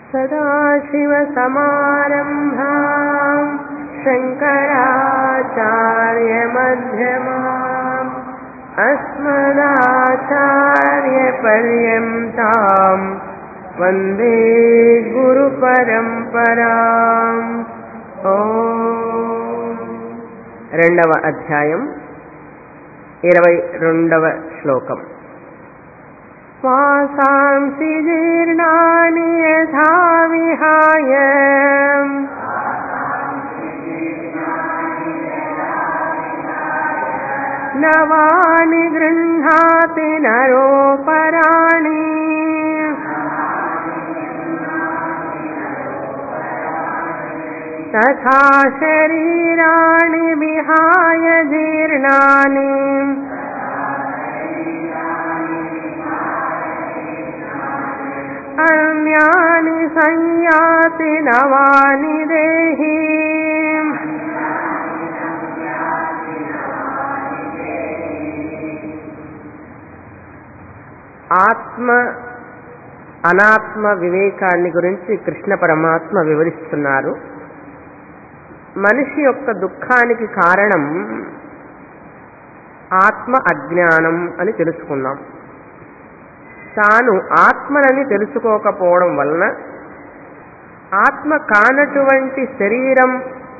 सदाशिवसमारम्भाम् शङ्कराचार्यमध्यमाम् अस्मदाचार्यपर्यन्ताम् वन्दे గురుపరంపరాం రెండవ అధ్యాయం ఇరవై రెండవ శ్లోకం వాసాంసి జీర్ణాని యథా విహాయ నవాని గృహాతి నరోపరాణి तथा शरीराणि विहाय जीर्णानि अन्यानि संयाति नवानि देहि ఆత్మ అనాత్మ వివేకాన్ని గురించి కృష్ణ పరమాత్మ వివరిస్తున్నారు మనిషి యొక్క దుఃఖానికి కారణం ఆత్మ అజ్ఞానం అని తెలుసుకున్నాం తాను ఆత్మనని తెలుసుకోకపోవడం వలన ఆత్మ కానటువంటి శరీరం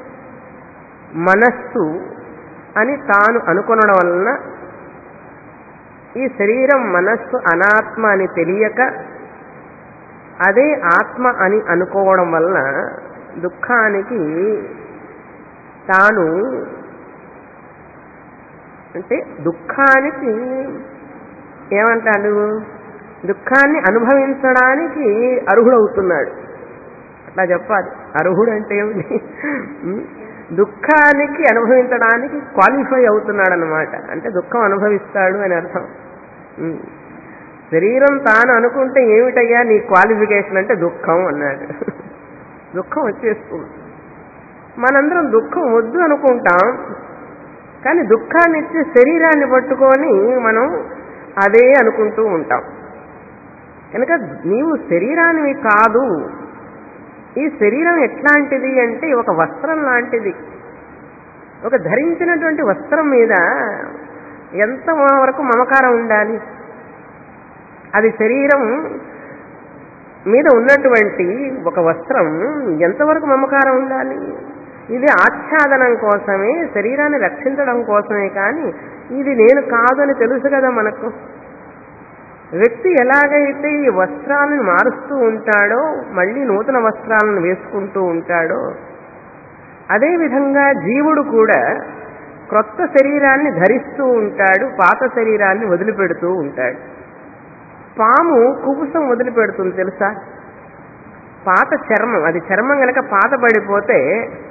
మనస్సు అని తాను అనుకొనడం వలన ఈ శరీరం మనస్సు అనాత్మ అని తెలియక అదే ఆత్మ అని అనుకోవడం వలన దుఃఖానికి తాను అంటే దుఃఖానికి ఏమంటాడు దుఃఖాన్ని అనుభవించడానికి అర్హుడవుతున్నాడు అట్లా చెప్పాలి అర్హుడు అంటే ఏమిటి దుఃఖానికి అనుభవించడానికి క్వాలిఫై అవుతున్నాడు అనమాట అంటే దుఃఖం అనుభవిస్తాడు అని అర్థం శరీరం తాను అనుకుంటే ఏమిటయ్యా నీ క్వాలిఫికేషన్ అంటే దుఃఖం అన్నాడు దుఃఖం వచ్చేస్తుంది మనందరం దుఃఖం వద్దు అనుకుంటాం కానీ దుఃఖాన్ని ఇచ్చే శరీరాన్ని పట్టుకొని మనం అదే అనుకుంటూ ఉంటాం కనుక నీవు శరీరానివి కాదు ఈ శరీరం ఎట్లాంటిది అంటే ఒక వస్త్రం లాంటిది ఒక ధరించినటువంటి వస్త్రం మీద ఎంత వరకు మమకారం ఉండాలి అది శరీరం మీద ఉన్నటువంటి ఒక వస్త్రం ఎంతవరకు మమకారం ఉండాలి ఇది ఆచ్ఛాదనం కోసమే శరీరాన్ని రక్షించడం కోసమే కానీ ఇది నేను కాదని తెలుసు కదా మనకు వ్యక్తి ఎలాగైతే ఈ వస్త్రాలను మారుస్తూ ఉంటాడో మళ్ళీ నూతన వస్త్రాలను వేసుకుంటూ ఉంటాడో అదేవిధంగా జీవుడు కూడా క్రొత్త శరీరాన్ని ధరిస్తూ ఉంటాడు పాత శరీరాన్ని వదిలిపెడుతూ ఉంటాడు పాము కుబుసం వదిలిపెడుతుంది తెలుసా పాత చర్మం అది చర్మం కనుక పాత పడిపోతే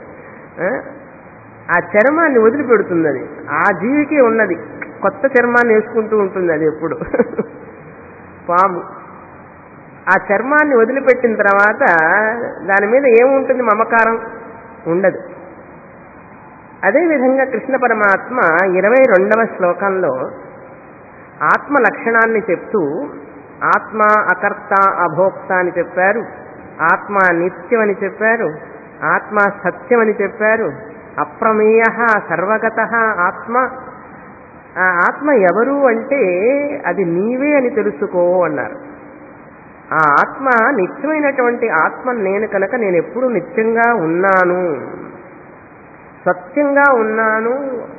ఆ చర్మాన్ని వదిలిపెడుతుంది అది ఆ జీవికి ఉన్నది కొత్త చర్మాన్ని వేసుకుంటూ ఉంటుంది అది ఎప్పుడు పాము ఆ చర్మాన్ని వదిలిపెట్టిన తర్వాత దాని మీద ఏముంటుంది మమకారం ఉండదు అదేవిధంగా కృష్ణ పరమాత్మ ఇరవై రెండవ శ్లోకంలో ఆత్మ లక్షణాన్ని చెప్తూ ఆత్మ అకర్త అభోక్త అని చెప్పారు ఆత్మ నిత్యం అని చెప్పారు ఆత్మ సత్యం అని చెప్పారు అప్రమేయ సర్వగత ఆత్మ ఆ ఆత్మ ఎవరు అంటే అది నీవే అని తెలుసుకో అన్నారు ఆ ఆత్మ నిత్యమైనటువంటి ఆత్మ నేను కనుక నేను ఎప్పుడు నిత్యంగా ఉన్నాను సత్యంగా ఉన్నాను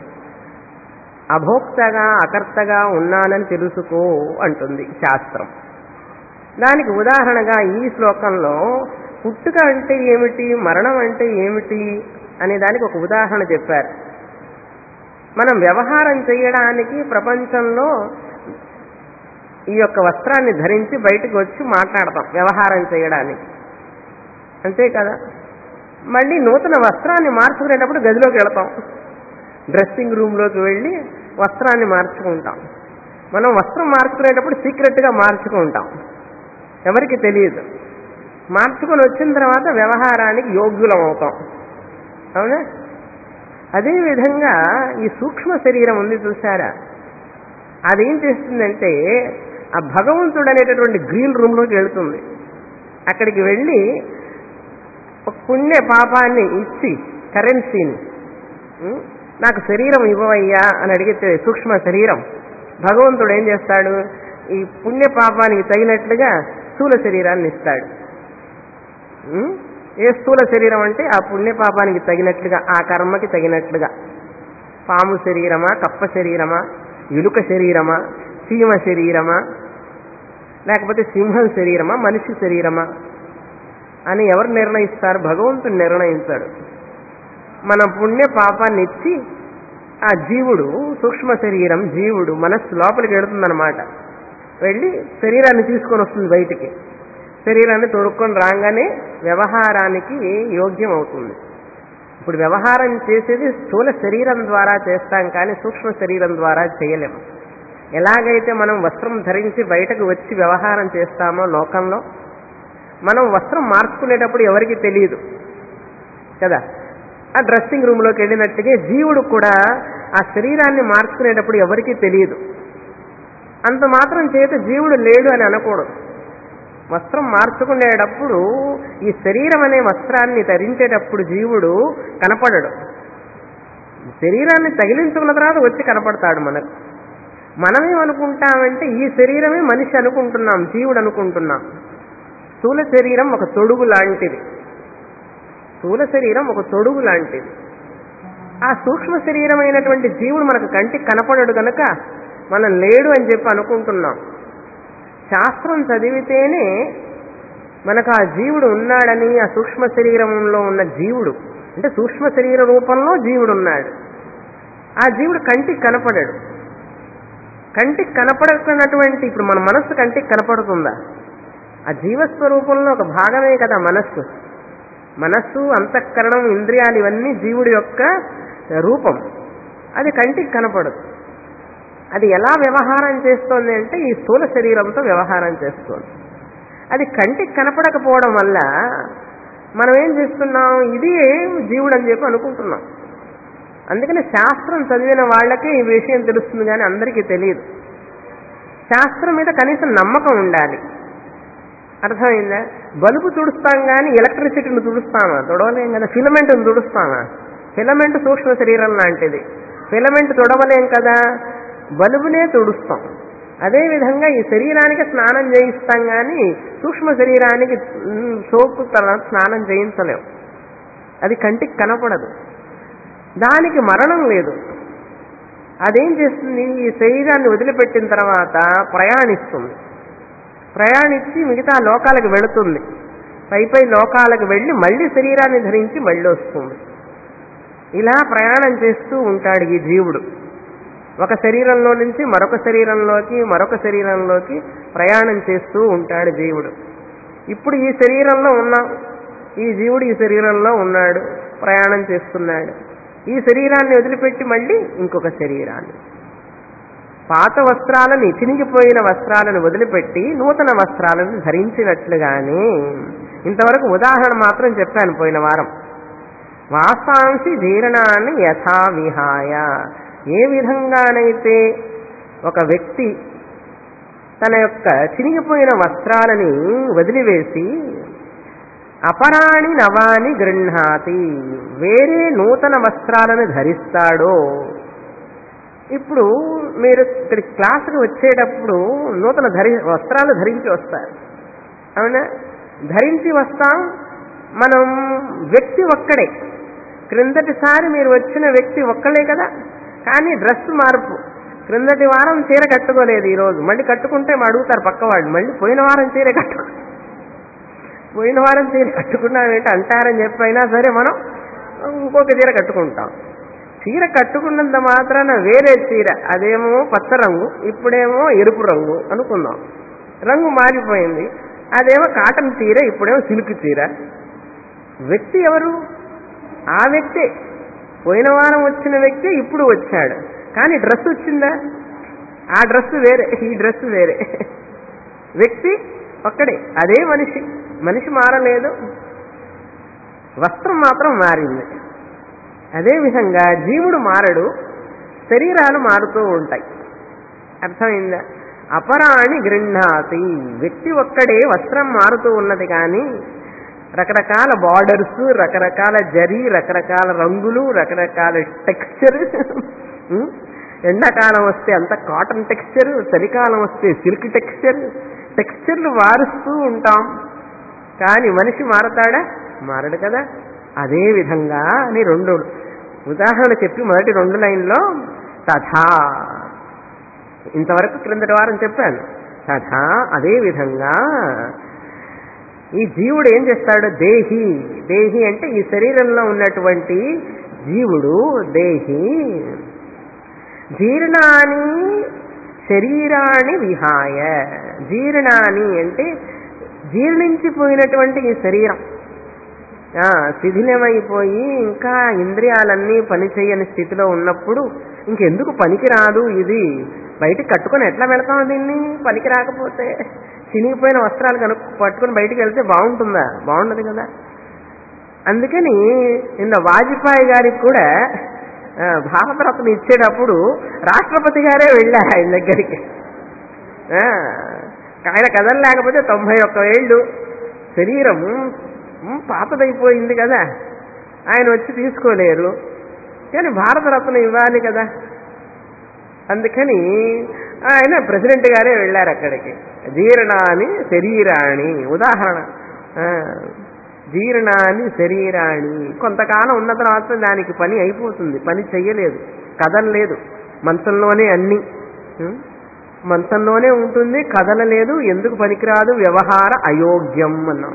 అభోక్తగా అకర్తగా ఉన్నానని తెలుసుకో అంటుంది శాస్త్రం దానికి ఉదాహరణగా ఈ శ్లోకంలో పుట్టుక అంటే ఏమిటి మరణం అంటే ఏమిటి అనే దానికి ఒక ఉదాహరణ చెప్పారు మనం వ్యవహారం చేయడానికి ప్రపంచంలో ఈ యొక్క వస్త్రాన్ని ధరించి బయటకు వచ్చి మాట్లాడతాం వ్యవహారం చేయడానికి అంతే కదా మళ్ళీ నూతన వస్త్రాన్ని మార్చుకునేటప్పుడు గదిలోకి వెళతాం డ్రెస్సింగ్ రూమ్లోకి వెళ్ళి వస్త్రాన్ని మార్చుకుంటాం మనం వస్త్రం మార్చుకునేటప్పుడు సీక్రెట్గా మార్చుకుంటాం ఎవరికి తెలియదు మార్చుకొని వచ్చిన తర్వాత వ్యవహారానికి యోగ్యులం అవుతాం అవునా అదేవిధంగా ఈ సూక్ష్మ శరీరం ఉంది చూసారా అదేం చేస్తుందంటే ఆ భగవంతుడు అనేటటువంటి గ్రీన్ రూమ్లోకి వెళుతుంది అక్కడికి వెళ్ళి ఒక పుణ్య పాపాన్ని ఇచ్చి కరెన్సీని ఉం? నాకు శరీరం ఇవ్వవయ్యా అని అడిగితే సూక్ష్మ శరీరం భగవంతుడు ఏం చేస్తాడు ఈ పుణ్య పాపానికి తగినట్లుగా స్థూల శరీరాన్ని ఇస్తాడు ఉం? ఏ స్థూల శరీరం అంటే ఆ పుణ్య పాపానికి తగినట్లుగా ఆ కర్మకి తగినట్లుగా పాము శరీరమా కప్ప శరీరమా ఎలుక శరీరమా చీమ శరీరమా లేకపోతే సింహం శరీరమా మనిషి శరీరమా అని ఎవరు నిర్ణయిస్తారు భగవంతుడు నిర్ణయించాడు మన పుణ్య పాపాన్ని ఇచ్చి ఆ జీవుడు సూక్ష్మ శరీరం జీవుడు మనస్సు లోపలికి వెళుతుందన్నమాట వెళ్ళి శరీరాన్ని తీసుకొని వస్తుంది బయటికి శరీరాన్ని తొడుక్కొని రాగానే వ్యవహారానికి యోగ్యం అవుతుంది ఇప్పుడు వ్యవహారం చేసేది స్థూల శరీరం ద్వారా చేస్తాం కానీ సూక్ష్మ శరీరం ద్వారా చేయలేము ఎలాగైతే మనం వస్త్రం ధరించి బయటకు వచ్చి వ్యవహారం చేస్తామో లోకంలో మనం వస్త్రం మార్చుకునేటప్పుడు ఎవరికి తెలియదు కదా ఆ డ్రెస్సింగ్ రూమ్లోకి వెళ్ళినట్టుగా జీవుడు కూడా ఆ శరీరాన్ని మార్చుకునేటప్పుడు ఎవరికీ తెలియదు అంత మాత్రం చేత జీవుడు లేడు అని అనకూడదు వస్త్రం మార్చుకునేటప్పుడు ఈ శరీరం అనే వస్త్రాన్ని ధరించేటప్పుడు జీవుడు కనపడడు శరీరాన్ని తగిలించుకున్న తర్వాత వచ్చి కనపడతాడు మనకు మనమేమనుకుంటామంటే ఈ శరీరమే మనిషి అనుకుంటున్నాం జీవుడు అనుకుంటున్నాం స్థూల శరీరం ఒక తొడుగు లాంటిది స్థూల శరీరం ఒక తొడుగు లాంటిది ఆ సూక్ష్మ శరీరమైనటువంటి జీవుడు మనకు కంటికి కనపడడు కనుక మనం లేడు అని చెప్పి అనుకుంటున్నాం శాస్త్రం చదివితేనే మనకు ఆ జీవుడు ఉన్నాడని ఆ సూక్ష్మ శరీరంలో ఉన్న జీవుడు అంటే సూక్ష్మ శరీర రూపంలో జీవుడు ఉన్నాడు ఆ జీవుడు కంటికి కనపడాడు కంటికి కనపడకున్నటువంటి ఇప్పుడు మన మనస్సు కంటికి కనపడుతుందా ఆ జీవస్వరూపంలో ఒక భాగమే కదా మనస్సు మనస్సు అంతఃకరణం ఇంద్రియాలు ఇవన్నీ జీవుడి యొక్క రూపం అది కంటికి కనపడదు అది ఎలా వ్యవహారం చేస్తోంది అంటే ఈ స్థూల శరీరంతో వ్యవహారం చేస్తోంది అది కంటికి కనపడకపోవడం వల్ల మనం ఏం చేస్తున్నాం ఇది జీవుడు అని చెప్పి అనుకుంటున్నాం అందుకని శాస్త్రం చదివిన వాళ్ళకే ఈ విషయం తెలుస్తుంది కానీ అందరికీ తెలియదు శాస్త్రం మీద కనీసం నమ్మకం ఉండాలి అర్థమైందా బల్బు తుడుస్తాం కానీ ఎలక్ట్రిసిటీని తుడుస్తామా తుడవలేం కదా ఫిలమెంట్ని తుడుస్తామా ఫిలమెంట్ సూక్ష్మ శరీరం లాంటిది ఫిలమెంట్ తుడవలేం కదా బల్బునే తుడుస్తాం అదేవిధంగా ఈ శరీరానికి స్నానం చేయిస్తాం కానీ సూక్ష్మ శరీరానికి మ్, సోపు తర్వాత స్నానం చేయించలేం అది కంటికి కనపడదు దానికి మరణం లేదు అదేం చేస్తుంది ఈ శరీరాన్ని వదిలిపెట్టిన తర్వాత ప్రయాణిస్తుంది ప్రయాణించి మిగతా లోకాలకు వెళుతుంది పై పై లోకాలకు వెళ్ళి మళ్ళీ శరీరాన్ని ధరించి మళ్ళీ వస్తుంది ఇలా ప్రయాణం చేస్తూ ఉంటాడు ఈ జీవుడు ఒక శరీరంలో నుంచి మరొక శరీరంలోకి మరొక శరీరంలోకి ప్రయాణం చేస్తూ ఉంటాడు జీవుడు ఇప్పుడు ఈ శరీరంలో ఉన్నాం ఈ జీవుడు ఈ శరీరంలో ఉన్నాడు ప్రయాణం చేస్తున్నాడు ఈ శరీరాన్ని వదిలిపెట్టి మళ్ళీ ఇంకొక శరీరాన్ని పాత వస్త్రాలని చినిగిపోయిన వస్త్రాలను వదిలిపెట్టి నూతన వస్త్రాలను ధరించినట్లుగానే ఇంతవరకు ఉదాహరణ మాత్రం చెప్పాను పోయిన వారం వాసాంసి జీర్ణాన్ని యథా విహాయ ఏ విధంగానైతే ఒక వ్యక్తి తన యొక్క చినిగిపోయిన వస్త్రాలని వదిలివేసి అపరాణి నవాని గృహాతి వేరే నూతన వస్త్రాలను ధరిస్తాడో ఇప్పుడు మీరు ఇక్కడ క్లాసుకు వచ్చేటప్పుడు నూతన ధరి వస్త్రాలు ధరించి వస్తారు అవునా ధరించి వస్తాం మనం వ్యక్తి ఒక్కడే క్రిందటిసారి మీరు వచ్చిన వ్యక్తి ఒక్కడే కదా కానీ డ్రెస్ మార్పు క్రిందటి వారం చీర కట్టుకోలేదు ఈరోజు మళ్ళీ కట్టుకుంటే అడుగుతారు పక్కవాళ్ళు మళ్ళీ పోయిన వారం చీర కట్టు పోయిన వారం చీర కట్టుకున్నామేంటి అంటారని చెప్పైనా సరే మనం ఇంకొక చీర కట్టుకుంటాం చీర కట్టుకున్నంత మాత్రాన వేరే చీర అదేమో పచ్చ రంగు ఇప్పుడేమో ఎరుపు రంగు అనుకుందాం రంగు మారిపోయింది అదేమో కాటన్ చీర ఇప్పుడేమో సిల్క్ చీర వ్యక్తి ఎవరు ఆ వ్యక్తే పోయిన వారం వచ్చిన వ్యక్తి ఇప్పుడు వచ్చాడు కానీ డ్రెస్ వచ్చిందా ఆ డ్రెస్ వేరే ఈ డ్రెస్ వేరే వ్యక్తి ఒక్కడే అదే మనిషి మనిషి మారలేదు వస్త్రం మాత్రం మారింది అదేవిధంగా జీవుడు మారడు శరీరాలు మారుతూ ఉంటాయి అర్థమైందా అపరాణి గృహ్ణాతి వ్యక్తి ఒక్కడే వస్త్రం మారుతూ ఉన్నది కానీ రకరకాల బార్డర్స్ రకరకాల జరి రకరకాల రంగులు రకరకాల టెక్స్చర్ ఎండాకాలం వస్తే అంత కాటన్ టెక్స్చర్ చలికాలం వస్తే సిల్క్ టెక్స్చర్ టెక్స్చర్లు మారుస్తూ ఉంటాం కానీ మనిషి మారతాడా మారడు కదా అదే విధంగా అని రెండు ఉదాహరణ చెప్పి మొదటి రెండు లైన్లో తథా ఇంతవరకు క్రిందటి వారం చెప్పాను తథా అదే విధంగా ఈ జీవుడు ఏం చేస్తాడు దేహి దేహి అంటే ఈ శరీరంలో ఉన్నటువంటి జీవుడు దేహి జీర్ణాని శరీరాన్ని విహాయ జీర్ణాని అంటే జీర్ణించిపోయినటువంటి ఈ శరీరం ఆ, శిథిలమైపోయి ఇంకా ఇంద్రియాలన్నీ పనిచేయని స్థితిలో ఉన్నప్పుడు ఇంకెందుకు పనికిరాదు ఇది బయటికి కట్టుకొని ఎట్లా వెళతాం దీన్ని పనికి రాకపోతే చినిగిపోయిన వస్త్రాలు కనుక పట్టుకొని బయటికి వెళ్తే బాగుంటుందా బాగుండదు కదా అందుకని నిన్న వాజ్పేయి గారికి కూడా ఆ, భారతరత్న ఇచ్చేటప్పుడు రాష్ట్రపతి గారే వెళ్ళారు ఆయన దగ్గరికి ఆ, ఆయన కదలలేకపోతే తొంభై ఒక్క ఏళ్ళు శరీరం ఉమ్, పాతదైపోయింది కదా ఆయన వచ్చి తీసుకోలేరు కానీ భారతరత్న ఇవ్వాలి కదా అందుకని ఆయన ప్రెసిడెంట్ గారే వెళ్ళారు అక్కడికి జీర్ణాని శరీరాణి ఉదాహరణ ఆ, జీర్ణాని శరీరాణి కొంతకాలం ఉన్న తర్వాత దానికి పని అయిపోతుంది పని చెయ్యలేదు కదలలేదు మంచంలోనే అన్ని ఉం? మంచంలోనే ఉంటుంది కదలలేదు ఎందుకు పనికిరాదు వ్యవహార అయోగ్యం అన్నాం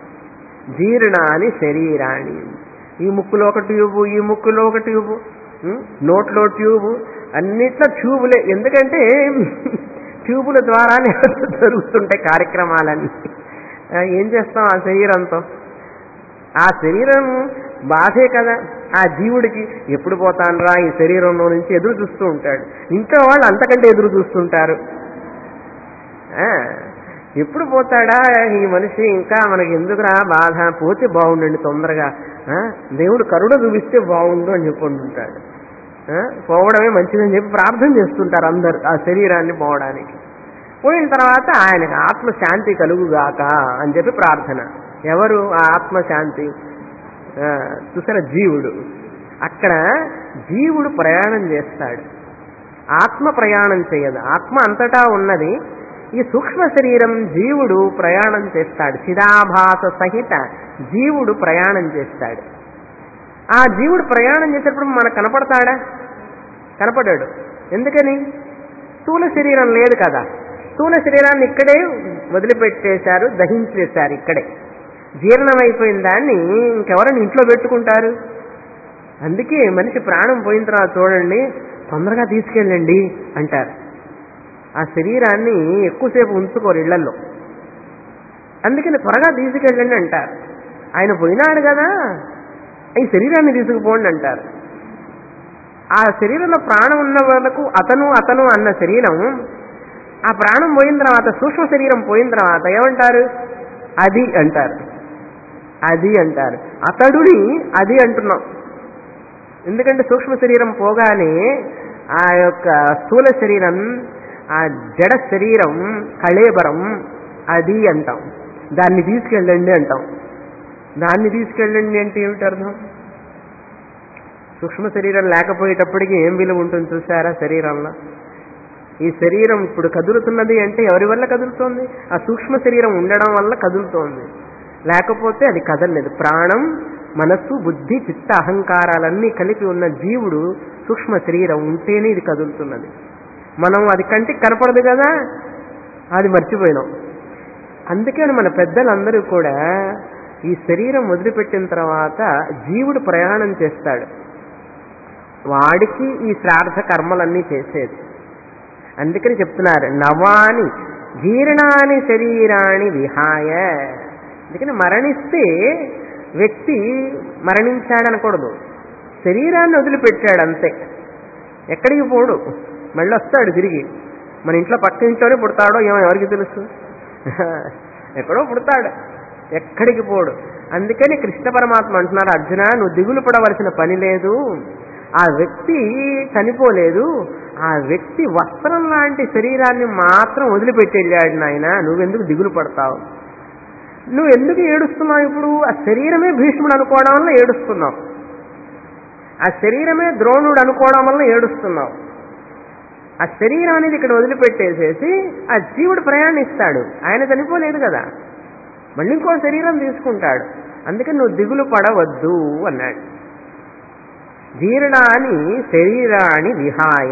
జీర్ణాని శరీరాణి ఈ ముక్కులో ఒక ట్యూబు ఈ ముక్కులో ఒక ట్యూబు ఉం? నోట్లో ట్యూబు అన్నిట్లో ట్యూబులే ఎందుకంటే ట్యూబుల ద్వారానే జరుగుతుంటాయి కార్యక్రమాలన్నీ ఆ, ఏం చేస్తాం ఆ శరీరంతో ఆ శరీరం బాధే కదా ఆ జీవుడికి ఎప్పుడు పోతానరా ఈ శరీరంలో నుంచి ఎదురు చూస్తూ ఉంటాడు ఇంట్లో వాళ్ళు అంతకంటే ఎదురు చూస్తుంటారు ఆ, ఎప్పుడు పోతాడా ఈ మనిషి ఇంకా మనకి ఎందుకురా బాధ పోతే బాగుండండి తొందరగా ఆ, దేవుడు కరుణ చూపిస్తే బాగుండు అని చెప్పుకుంటుంటాడు ఆ, పోవడమే మంచిదని చెప్పి ప్రార్థన చేస్తుంటారు అందరు ఆ శరీరాన్ని పోవడానికి పోయిన తర్వాత ఆయనకు ఆత్మశాంతి కలుగుగాక అని చెప్పి ప్రార్థన ఎవరు ఆ ఆత్మశాంతి ఆ, చూసారా జీవుడు అక్కడ జీవుడు ప్రయాణం చేస్తాడు ఆత్మ ప్రయాణం చేయదు ఆత్మ అంతటా ఉన్నది ఈ సూక్ష్మ శరీరం జీవుడు ప్రయాణం చేస్తాడు చిదాభాస సహిత జీవుడు ప్రయాణం చేస్తాడు ఆ జీవుడు ప్రయాణం చేసేటప్పుడు మనకు కనపడతాడా కనపడాడు ఎందుకని స్థూల శరీరం లేదు కదా స్థూల శరీరాన్ని ఇక్కడే వదిలిపెట్టేశారు దహించేశారు ఇక్కడే జీర్ణమైపోయిన దాన్ని ఇంకెవరైనా ఇంట్లో పెట్టుకుంటారు అందుకే మనిషి ప్రాణం పోయిన తర్వాత చూడండి తొందరగా తీసుకెళ్ళండి అంటారు ఆ శరీరాన్ని ఎక్కువసేపు ఉంచుకోరు ఇళ్లలో అందుకని త్వరగా తీసుకెళ్ళండి అంటారు ఆయన పోయినాడు కదా ఈ శరీరాన్ని తీసుకుపోండి అంటారు ఆ శరీరంలో ప్రాణం ఉన్న వాళ్ళకు అతను అతను అన్న శరీరం ఆ ప్రాణం పోయిన తర్వాత సూక్ష్మ శరీరం పోయిన తర్వాత ఏమంటారు అది అంటారు అది అంటారు అతడుని అది అంటున్నాం ఎందుకంటే సూక్ష్మ శరీరం పోగానే ఆ యొక్క స్థూల శరీరం ఆ జడ శరీరం కళేబరం అది అంటాం దాన్ని తీసుకెళ్ళండి అంటాం దాన్ని తీసుకెళ్ళండి అంటే ఏమిటి అర్థం సూక్ష్మ శరీరం లేకపోయేటప్పటికి ఏం విలువ ఉంటుంది చూసారా శరీరంలో ఈ శరీరం ఇప్పుడు కదులుతున్నది అంటే ఎవరి వల్ల కదులుతోంది ఆ సూక్ష్మ శరీరం ఉండడం వల్ల కదులుతోంది లేకపోతే అది కదలలేదు ప్రాణం మనస్సు బుద్ధి చిత్త అహంకారాలన్నీ కలిపి ఉన్న జీవుడు సూక్ష్మ శరీరం ఉంటేనే ఇది కదులుతున్నది మనం అది కంటికి కనపడదు కదా అది మర్చిపోయినాం అందుకని మన పెద్దలందరూ కూడా ఈ శరీరం వదిలిపెట్టిన తర్వాత జీవుడు ప్రయాణం చేస్తాడు వాడికి ఈ శ్రాద్ధ కర్మలన్నీ చేసేది అందుకని చెప్తున్నారు నవాని జీర్ణాని శరీరాన్ని విహాయ అందుకని మరణిస్తే వ్యక్తి మరణించాడనకూడదు శరీరాన్ని వదిలిపెట్టాడు అంతే ఎక్కడికి పోడు మళ్ళీ వస్తాడు తిరిగి మన ఇంట్లో పక్క ఇంట్లోనే పుడతాడో ఏమో ఎవరికి తెలుసు ఎక్కడో పుడతాడు ఎక్కడికి పోడు అందుకని కృష్ణ పరమాత్మ అంటున్నారు అర్జున నువ్వు దిగులు పడవలసిన పని లేదు ఆ వ్యక్తి చనిపోలేదు ఆ వ్యక్తి వస్త్రం లాంటి శరీరాన్ని మాత్రం వదిలిపెట్టి వెళ్ళాడు నాయన నువ్వెందుకు దిగులు పడతావు నువ్వు ఎందుకు ఏడుస్తున్నావు ఇప్పుడు ఆ శరీరమే భీష్ముడు అనుకోవడం వల్ల ఏడుస్తున్నావు ఆ శరీరమే ద్రోణుడు అనుకోవడం వల్ల ఏడుస్తున్నావు ఆ శరీరం అనేది ఇక్కడ వదిలిపెట్టేసేసి ఆ జీవుడు ప్రయాణిస్తాడు ఆయన చనిపోలేదు కదా మళ్ళీ ఇంకో శరీరం తీసుకుంటాడు అందుకని నువ్వు దిగులు పడవద్దు అన్నాడు జీర్ణాని శరీరాన్ని విహాయ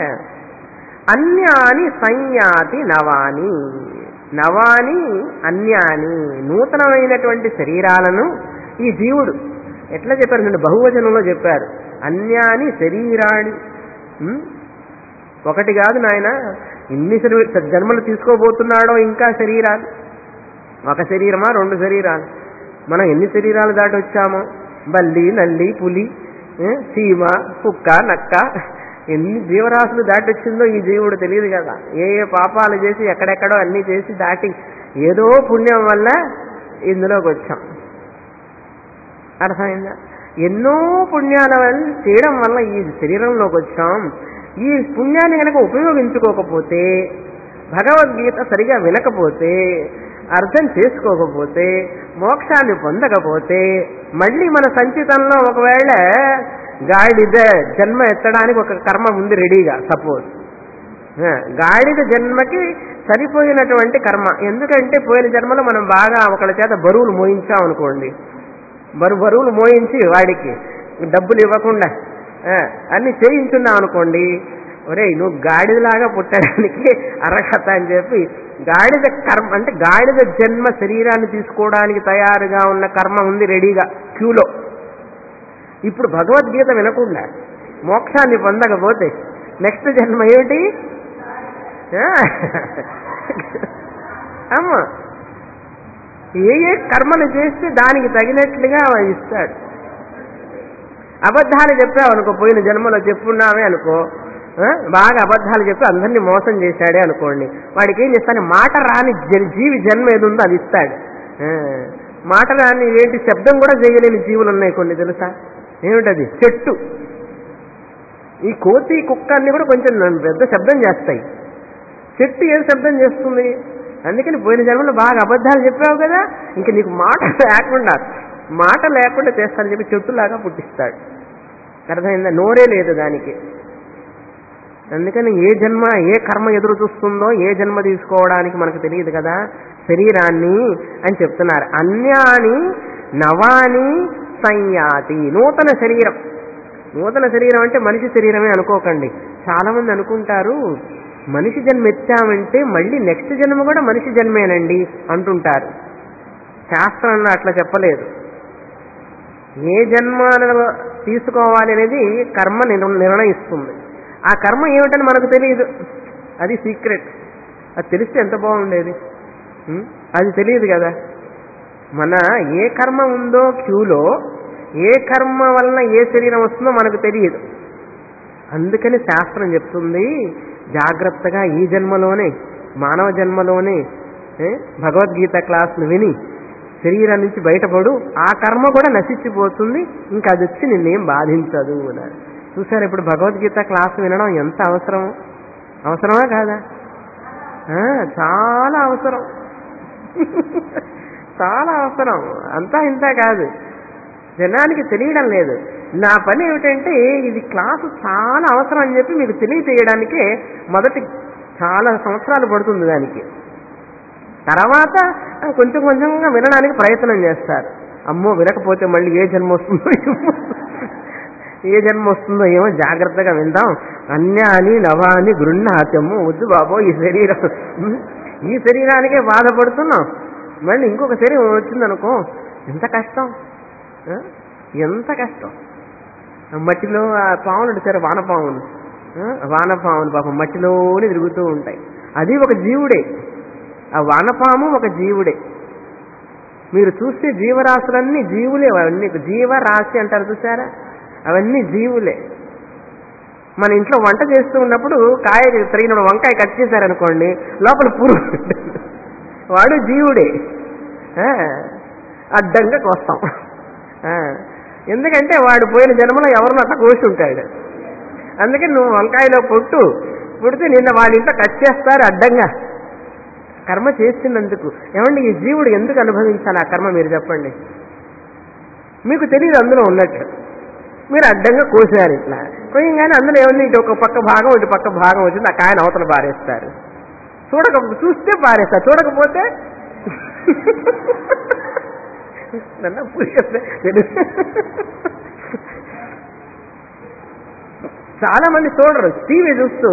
అన్యాని సంయాతి నవాని నవాని అన్యాని నూతనమైనటువంటి శరీరాలను ఈ జీవుడు ఎట్లా చెప్పారు నేను బహువచనంలో చెప్పారు అన్యాని శరీరాణి ఉం? ఒకటి కాదు నాయన ఇన్ని శరీ- జన్మలు తీసుకోబోతున్నాడో ఇంకా శరీరాలు ఒక శరీరమా రెండు శరీరాలు మనం ఎన్ని శరీరాలు దాటి వచ్చామో బల్లి నల్లి పులి ఏ, చీమ కుక్క నక్క ఎన్ని జీవరాశులు దాటి వచ్చిందో ఈ జీవుడు తెలియదు కదా ఏ ఏ పాపాలు చేసి ఎక్కడెక్కడో అన్ని చేసి దాటి ఏదో పుణ్యం వల్ల ఇందులోకి వచ్చాం అర్థమైందా ఎన్నో పుణ్యాల వల్ల చేయడం వల్ల ఈ శరీరంలోకి వచ్చాం ఈ పుణ్యాన్ని కనుక ఉపయోగించుకోకపోతే భగవద్గీత సరిగా వినకపోతే అర్థం చేసుకోకపోతే మోక్షాన్ని పొందకపోతే మళ్ళీ మన సంచితంలో ఒకవేళ గాడిద జన్మ ఎత్తడానికి ఒక కర్మ ఉంది రెడీగా సపోజ్ గాడిద జన్మకి సరిపోయినటువంటి కర్మ ఎందుకంటే పోయిన జన్మలో మనం బాగా ఒకళ్ళ చేత బరువులు మోయించాం అనుకోండి బరు బరువులు మోయించి వాడికి డబ్బులు ఇవ్వకుండా ఆ, అన్ని చేయించున్నాం అనుకోండి ఒరే నువ్వు గాడిదలాగా పుట్టడానికి అర్హత అని చెప్పి గాడిద కర్మ అంటే గాడిద జన్మ శరీరాన్ని తీసుకోవడానికి తయారుగా ఉన్న కర్మ ఉంది రెడీగా క్యూలో ఇప్పుడు భగవద్గీత వినకుండా మోక్షాన్ని పొందకపోతే నెక్స్ట్ జన్మ ఏమిటి ఆ? అమ్మా ఏ ఏ కర్మలు చేస్తే దానికి తగినట్లుగా వాడు ఇస్తాడు అబద్ధాలు చెప్పావు అనుకో పోయిన జన్మలో చెప్పున్నావే అనుకో ఆ? బాగా అబద్ధాలు చెప్పి అందరినీ మోసం చేశాడే అనుకోండి వాడికి ఏం చేస్తాను మాట రాని జ- జీవి జన్మ ఏది ఉందో అది ఇస్తాడు ఆ. మాట రాని ఏంటి శబ్దం కూడా చేయలేని జీవులు ఉన్నాయి కొన్ని తెలుసా ఏమిటది చెట్టు ఈ కోతి కుక్క అన్ని కూడా కొంచెం పెద్ద శబ్దం చేస్తాయి చెట్టు ఏం శబ్దం చేస్తుంది అందుకని పోయిన జన్మలో బాగా అబద్ధాలు చెప్పావు కదా ఇంక నీకు మాట లేకుండా మాట లేకుండా చేస్తానని చెప్పి చెట్టులాగా పుట్టిస్తాడు అర్థమైందా నోరే లేదు దానికి అందుకని ఏ జన్మ ఏ కర్మ ఎదురు చూస్తుందో ఏ జన్మ తీసుకోవడానికి మనకు తెలియదు కదా శరీరాన్ని అని చెప్తున్నారు అన్యాని నవాని సంయాతి నూతన శరీరం నూతన శరీరం అంటే మనిషి శరీరమే అనుకోకండి చాలా మంది అనుకుంటారు మనిషి జన్మ ఎత్తామంటే మళ్ళీ నెక్స్ట్ జన్మ కూడా మనిషి జన్మేనండి అంటుంటారు శాస్త్రంలో అట్లా చెప్పలేదు ఏ జన్మ తీసుకోవాలి అనేది కర్మ నిర్- నిర్ణయిస్తుంది ఆ కర్మ ఏమిటని మనకు తెలియదు అది సీక్రెట్ అది తెలిస్తే ఎంత బాగుండేది ఉం? అది తెలియదు కదా మన ఏ కర్మ ఉందో క్యూలో ఏ కర్మ వలన ఏ శరీరం వస్తుందో మనకు తెలియదు అందుకని శాస్త్రం చెప్తుంది జాగ్రత్తగా ఈ జన్మలోనే మానవ జన్మలోనే ఏ, భగవద్గీత క్లాసులు విని శరీరం నుంచి బయటపడు ఆ కర్మ కూడా నశించిపోతుంది ఇంకా అది వచ్చి నిన్నేం బాధించదు అన్నారు చూసారు ఇప్పుడు భగవద్గీత క్లాసు వినడం ఎంత అవసరం అవసరమా కాదా ఆ, చాలా అవసరం చాలా అవసరం అంతా ఇంత కాదు జనానికి తెలియడం లేదు నా పని ఏమిటంటే ఇది క్లాసు చాలా అవసరం అని చెప్పి మీకు తెలియచేయడానికే మొదటి చాలా సంవత్సరాలు పడుతుంది దానికి తర్వాత కొంచెం కొంచెంగా వినడానికి ప్రయత్నం చేస్తారు అమ్మో వినకపోతే మళ్ళీ ఏ జన్మ వస్తుందో ఏమో. ఏ జన్మ వస్తుందో ఏమో జాగ్రత్తగా విందాం అన్యాని నవాని గృహ్ణాత్యము వద్దు బాబో ఈ శరీరం ఉం? ఈ శరీరానికే బాధపడుతున్నాం మళ్ళీ ఇంకొక శరీరం వచ్చిందనుకో ఎంత కష్టం ఆ? ఎంత కష్టం మట్టిలో ఆ పాములు ఉంటారు వానపాములు ఆ? వానపాములు పాపం మట్టిలోనే తిరుగుతూ ఉంటాయి అది ఒక జీవుడే ఆ వానపాము ఒక జీవుడే మీరు చూస్తే జీవరాశులన్నీ జీవులే అవన్నీ జీవరాశి అంటారు చూసారా అవన్నీ జీవులే మన ఇంట్లో వంట చేస్తూ ఉన్నప్పుడు కాయ తరిగినప్పుడు వంకాయ కట్ చేశారనుకోండి లోపల పురుగు ఉంటుంది. వాడు జీవుడే ఆ, అడ్డంగా కోస్తాం ఆ, ఎందుకంటే వాడు పోయిన జన్మలో ఎవరినో అట్లా కోసి ఉంటాడు అందుకే నువ్వు వంకాయలో పొట్టు పుడితే నిన్న వాళ్ళ ఇంట్లో కట్ చేస్తారు అడ్డంగా కర్మ చేస్తున్నందుకు ఏమండి ఈ జీవుడు ఎందుకు అనుభవించాలి ఆ కర్మ మీరు చెప్పండి మీకు తెలియదు అందులో ఉన్నట్టు మీరు అడ్డంగా కోసారు ఇట్లా కోయంగానే అందులో ఏముంది ఇటు ఒక పక్క భాగం ఇటు పక్క భాగం వచ్చింది ఆ కాయను అవతల పారేస్తారు చూడక చూస్తే పారేస్తారు చూడకపోతే నన్ను పూజ- చాలా మంది చూడరు టీవీ చూస్తూ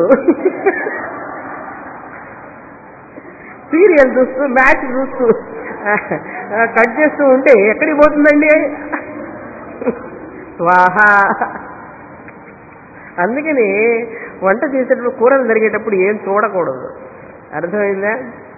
సీరియల్ చూస్తూ మ్యాచ్ చూస్తూ కట్ చేస్తూ ఉంటే ఎక్కడికి పోతుందండి స్వాహా అందుకని వంట చేసేటప్పుడు కూరలు జరిగేటప్పుడు ఏం చూడకూడదు అర్థమైందా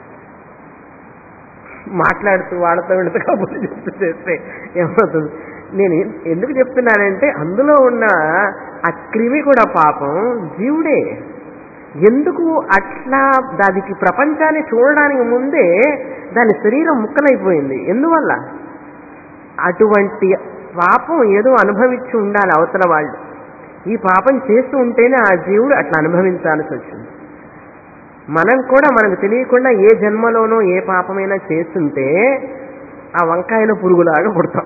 మాట్లాడుతూ వాళ్ళతో వీళ్ళతో కబుర్లు చెప్తూ చేస్తే ఏమవుతుంది నేను ఎందుకు చెప్తున్నానంటే అందులో ఉన్న ఆ క్రిమి కూడా పాపం జీవుడే ఎందుకు అట్లా దానికి ప్రపంచాన్ని చూడడానికి ముందే దాని శరీరం ముక్కలైపోయింది ఎందువల్ల అటువంటి పాపం ఏదో అనుభవించి ఉండాలి అవతల వాళ్ళు ఈ పాపం చేస్తూ ఉంటేనే ఆ జీవుడు అట్లా అనుభవించాల్సి వచ్చింది మనం కూడా మనకు తెలియకుండా ఏ జన్మలోనో ఏ పాపమైనా చేస్తుంటే ఆ వంకాయలో పురుగులాగా పుడతాం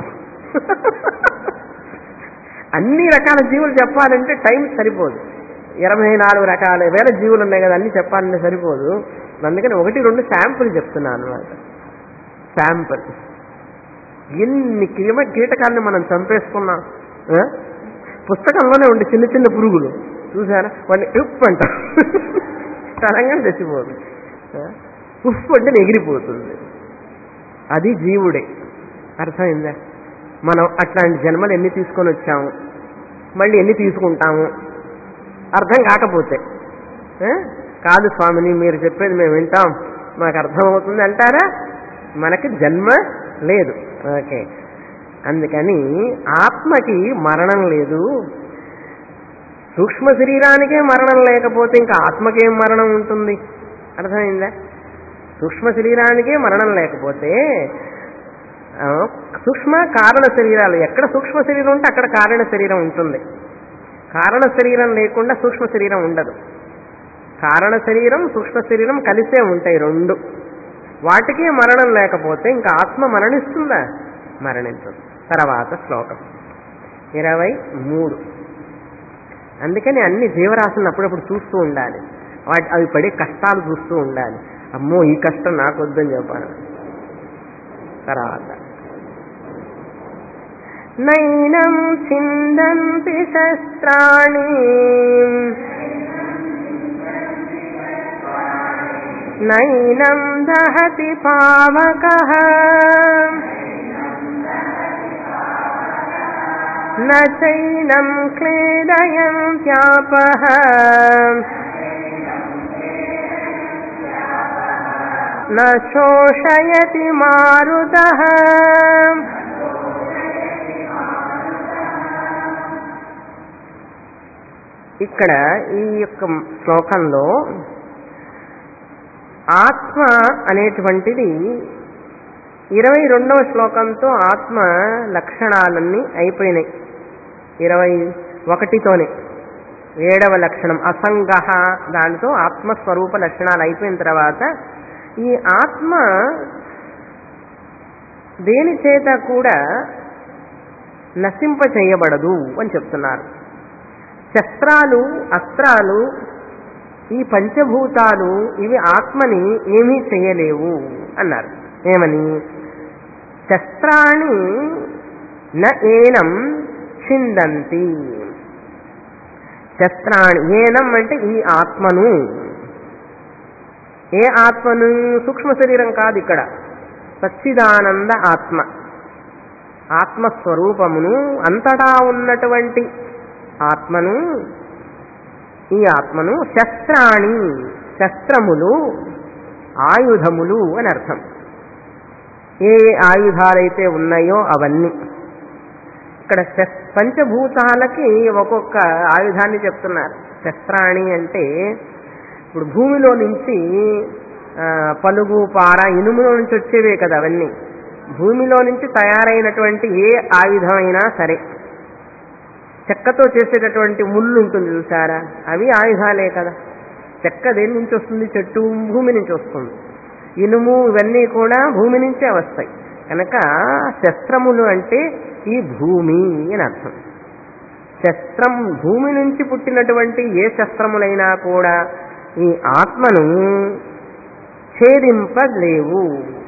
అన్ని రకాల జీవులు చెప్పాలంటే టైం సరిపోదు ఇరవై నాలుగు రకాల వేల జీవులు ఉన్నాయి కదా అన్ని చెప్పాలంటే సరిపోదు అందుకని ఒకటి రెండు శాంపుల్ చెప్తున్నాను అనమాట శాంపుల్ ఎన్ని క్రిమ కీటకాలను మనం చంపేసుకున్నాం ఆ? పుస్తకంలోనే ఉండే చిన్న చిన్న పురుగులు చూసారా వాడిని ఉప్ అంటాం తరంగా చచ్చిపోదు ఆ? ఉఫ్ అంటే ఎగిరిపోతుంది అది జీవుడే అర్థమైందా మనం అట్లాంటి జన్మలు ఎన్ని తీసుకొని వచ్చాము మళ్ళీ ఎన్ని తీసుకుంటాము అర్థం కాకపోతే ఆ? కాదు స్వామిని మీరు చెప్పేది మేము వింటాం మాకు అర్థమవుతుంది అంటారా మనకి జన్మ లేదు ఓకే అందుకని ఆత్మకి మరణం లేదు సూక్ష్మ శరీరానికే మరణం లేకపోతే ఇంకా ఆత్మకేం మరణం ఉంటుంది అర్థమైందా సూక్ష్మ శరీరానికే మరణం లేకపోతే ఆ, సూక్ష్మ కారణ శరీరాలు ఎక్కడ సూక్ష్మ శరీరం ఉంటే అక్కడ కారణ శరీరం ఉంటుంది కారణ శరీరం లేకుండా సూక్ష్మ శరీరం ఉండదు కారణ శరీరం సూక్ష్మ శరీరం కలిసే ఉంటాయి రెండు వాటికే మరణం లేకపోతే ఇంకా ఆత్మ మరణిస్తుందా మరణించదు తర్వాత శ్లోకం ఇరవై మూడు అందుకని అన్ని జీవరాశులను అప్పుడప్పుడు చూస్తూ ఉండాలి వాటి అవి పడే కష్టాలు చూస్తూ ఉండాలి అమ్మో ఈ కష్టం నాకు వద్దని చెప్పాను తర్వాత నైనం చిందంతి శస్త్రాణి నైనం దహతి పావక నైనం క్లేదయం త్యాపః न శోషయతి మారుతః ఇక్కడ ఈ యొక్క శ్లోకంలో ఆత్మ అనేటువంటిది ఇరవై రెండవ శ్లోకంతో ఆత్మ లక్షణాలన్నీ అయిపోయినాయి ఇరవై ఒకటితోనే ఏడవ లక్షణం అసంగ దానితో ఆత్మస్వరూప లక్షణాలు అయిపోయిన తర్వాత ఈ ఆత్మ దేని చేత కూడా నశింప చేయబడదు అని చెప్తున్నారు శస్త్రాలు అస్త్రాలు ఈ పంచభూతాలు ఇవి ఆత్మని ఏమీ చేయలేవు అన్నారు ఏమని శస్త్రాణి న ఏనం చిందంతి శస్త్రాణి ఏనం అంటే ఈ ఆత్మను ఏ ఆత్మను సూక్ష్మ శరీరం కాదు ఇక్కడ సచ్చిదానంద ఆత్మ ఆత్మస్వరూపమును అంతటా ఉన్నటువంటి ఆత్మను ఈ ఆత్మను శస్త్రాణి శస్త్రములు ఆయుధములు అని అర్థం ఏ ఏ ఆయుధాలైతే ఉన్నాయో అవన్నీ ఇక్కడ శస్- పంచభూతాలకి ఒక్కొక్క ఆయుధాన్ని చెప్తున్నారు శస్త్రాణి అంటే ఇప్పుడు భూమిలో నుంచి ఆ, పలుగు పార ఇనుములో నుంచి వచ్చేవే కదా అవన్నీ భూమిలో నుంచి తయారైనటువంటి ఏ ఆయుధమైనా సరే చెక్కతో చేసేటటువంటి ముళ్ళు ఉంటుంది చూసారా అవి ఆయుధాలే కదా చెక్క దేని నుంచి వస్తుంది చెట్టు భూమి నుంచి వస్తుంది ఇనుము ఇవన్నీ కూడా భూమి నుంచే వస్తాయి కనుక శస్త్రములు అంటే ఈ భూమి అని అర్థం శస్త్రం భూమి నుంచి పుట్టినటువంటి ఏ శస్త్రములైనా కూడా ఈ ఆత్మను ఛేదింపలేవు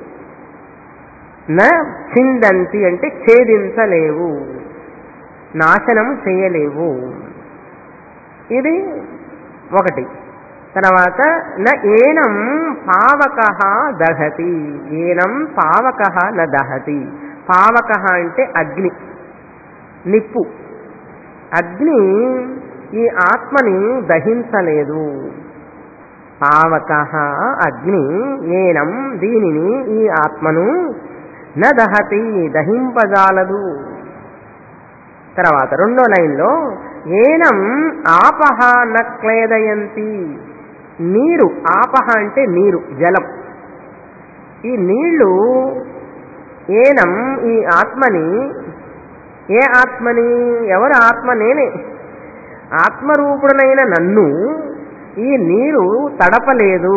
న చిందంతి అంటే ఛేదించలేవు నాశనం చేయలేవు ఇది ఒకటి తర్వాత న ఏనం పావక దహతి ఏనం పావక న దహతి పావక అంటే అగ్ని నిప్పు అగ్ని ఈ ఆత్మని దహించలేదు పావక అగ్ని ఏనం దీనిని ఈ ఆత్మను న దహతి దహింపజాలదు తర్వాత రెండో లైన్లో ఏనం ఆపహ న క్లేదయంతి నీరు ఆపహ అంటే నీరు జలం ఈ నీళ్లు ఏనం ఈ ఆత్మని ఏ ఆత్మని ఎవరు ఆత్మ నేనే ఆత్మరూపుడనైన నన్ను ఈ నీరు తడపలేదు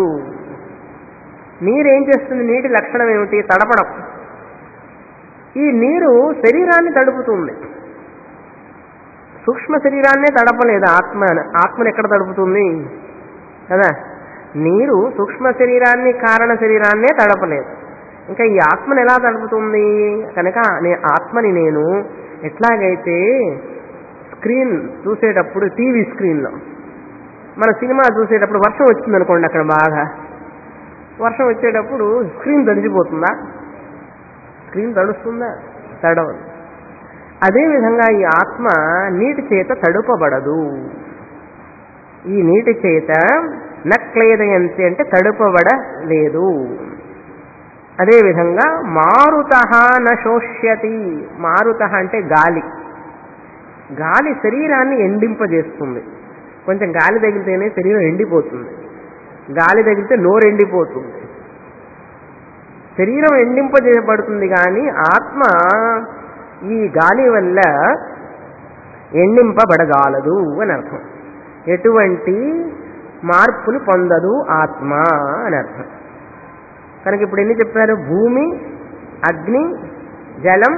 నీరేం చేస్తుంది నీటి లక్షణం ఏమిటి తడపడం ఈ నీరు శరీరాన్ని తడుపుతుంది సూక్ష్మ శరీరాన్నే తడపలేదు ఆత్మ ఆత్మను ఎక్కడ తడుపుతుంది కదా నీరు సూక్ష్మ శరీరాన్ని కారణ శరీరాన్నే తడపలేదు ఇంకా ఈ ఆత్మను ఎలా తడుపుతుంది కనుక నే ఆత్మని నేను ఎట్లాగైతే స్క్రీన్ చూసేటప్పుడు టీవీ స్క్రీన్లో మన సినిమా చూసేటప్పుడు వర్షం వచ్చింది అనుకోండి అక్కడ బాగా వర్షం వచ్చేటప్పుడు స్క్రీన్ తడిచిపోతుందా స్క్రీన్ తడుస్తుందా తడవదు అదేవిధంగా ఈ ఆత్మ నీటి చేత తడుపబడదు ఈ నీటి చేత నక్లేదయంతి అంటే తడుపబడలేదు అదేవిధంగా మారుత నశోష్యతి మారుత అంటే గాలి గాలి శరీరాన్ని ఎండింపజేస్తుంది కొంచెం గాలి తగిలితేనే శరీరం ఎండిపోతుంది గాలి తగిలితే నోరు ఎండిపోతుంది శరీరం ఎండింపజేయబడుతుంది కానీ ఆత్మ ఈ గాలి వల్ల ఎండింపబడగాలదు అని అర్థం ఎటువంటి మార్పుని పొందదు ఆత్మ అని అర్థం కనుక ఇప్పుడు ఎన్ని చెప్పారు భూమి అగ్ని జలం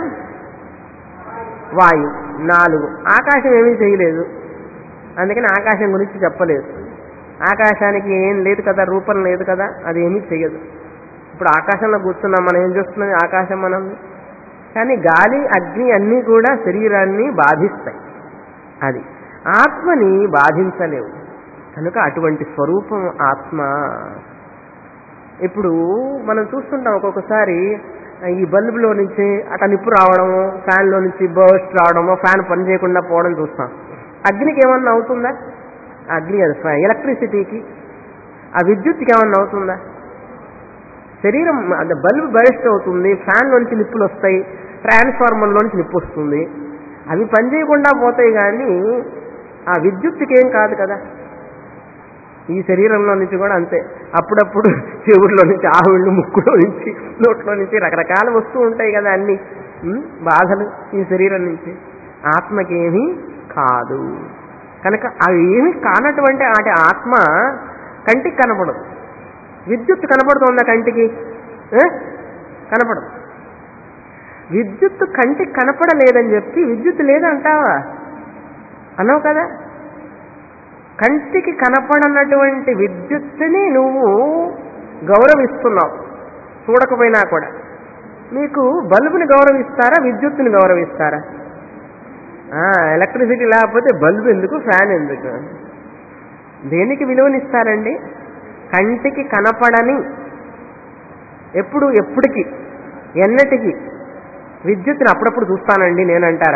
వాయు నాలుగు ఆకాశం ఏమీ చేయలేదు అందుకని ఆకాశం గురించి చెప్పలేదు ఆకాశానికి ఏం లేదు కదా రూపం లేదు కదా అది ఏమీ చెయ్యదు ఇప్పుడు ఆకాశంలో కూర్చున్నాం మనం ఏం చూస్తున్నది ఆకాశం మనం కానీ గాలి అగ్ని అన్నీ కూడా శరీరాన్ని బాధిస్తాయి అది ఆత్మని బాధించలేవు కనుక అటువంటి స్వరూపం ఆత్మ ఇప్పుడు మనం చూస్తుంటాం ఒక్కొక్కసారి ఈ బల్బులో నుంచి అట్లా నిప్పు రావడము ఫ్యాన్లో నుంచి బర్స్ట్ రావడము ఫ్యాన్ పని చేయకుండా పోవడం చూస్తాం అగ్నికి ఏమన్నా అవుతుందా అగ్ని అది ఎలక్ట్రిసిటీకి ఆ విద్యుత్కి ఏమన్నా అవుతుందా శరీరం అంటే బల్బ్ బరిస్ట్ అవుతుంది ఫ్యాన్ నుంచి నిప్పులు వస్తాయి ట్రాన్స్ఫార్మర్ నుంచి నిప్పు వస్తుంది అవి పనిచేయకుండా పోతాయి కానీ ఆ విద్యుత్తుకి ఏం కాదు కదా ఈ శరీరంలో నుంచి కూడా అంతే అప్పుడప్పుడు చెవుల్లో నుంచి ఆవిళ్ళు ముక్కులో నుంచి నోట్లో నుంచి రకరకాల వస్తూ ఉంటాయి కదా అన్ని ఉం? బాధలు ఈ శరీరం నుంచి ఆత్మకేమీ కాదు కనుక అవి ఏమి కానటువంటి ఆటి ఆత్మ కంటికి కనపడదు విద్యుత్ కనపడుతుందా కంటికి ఏ? కనపడదు విద్యుత్ కంటికి కనపడలేదని చెప్పి విద్యుత్ లేదంటావా అన్నావు కదా కంటికి కనపడనటువంటి విద్యుత్తుని నువ్వు గౌరవిస్తున్నావు చూడకపోయినా కూడా మీకు బల్బుని గౌరవిస్తారా విద్యుత్తుని గౌరవిస్తారా ఎలక్ట్రిసిటీ లేకపోతే బల్బు ఎందుకు ఫ్యాన్ ఎందుకు దేనికి విలువనిస్తారండి కంటికి కనపడని ఎప్పుడు ఎప్పటికి ఎన్నటికి విద్యుత్తుని అప్పుడప్పుడు చూస్తానండి నేనంటారా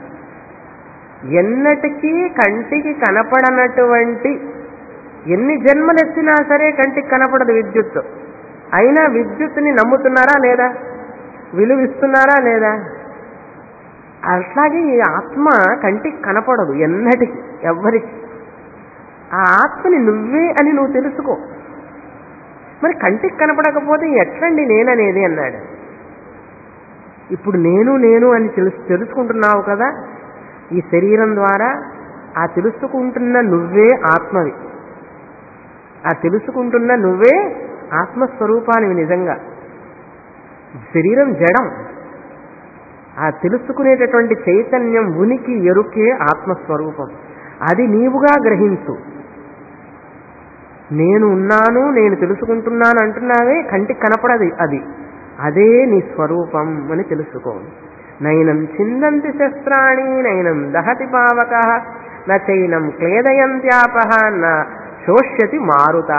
ఎన్నటికీ కంటికి కనపడనటువంటి ఎన్ని జన్మలెత్తినా సరే కంటికి కనపడదు విద్యుత్ అయినా విద్యుత్తుని నమ్ముతున్నారా లేదా విలువిస్తున్నారా లేదా అట్లాగే ఈ ఆత్మ కంటికి కనపడదు ఎన్నటికి ఎవ్వరికి ఆ ఆత్మని నువ్వే అని నువ్వు తెలుసుకో మరి కంటికి కనపడకపోతే ఎట్లండి నేననేది అన్నాడు ఇప్పుడు నేను నేను అని తెలుసు తెలుసుకుంటున్నావు కదా ఈ శరీరం ద్వారా ఆ తెలుసుకుంటున్న నువ్వే ఆత్మవి ఆ తెలుసుకుంటున్న నువ్వే ఆత్మస్వరూపానివి నిజంగా శరీరం జడం ఆ తెలుసుకునేటటువంటి చైతన్యం ఉనికి ఎరుకే ఆత్మస్వరూపం అది నీవుగా గ్రహించు నేను ఉన్నాను నేను తెలుసుకుంటున్నాను అంటున్నావే కంటికి కనపడది అది అదే నీ స్వరూపం అని తెలుసుకో నైనం చిందంతి శస్త్రాణి నైనం దహతి పావక నైనం క్లేదయంత్యాప నా శోష్యతి మారుత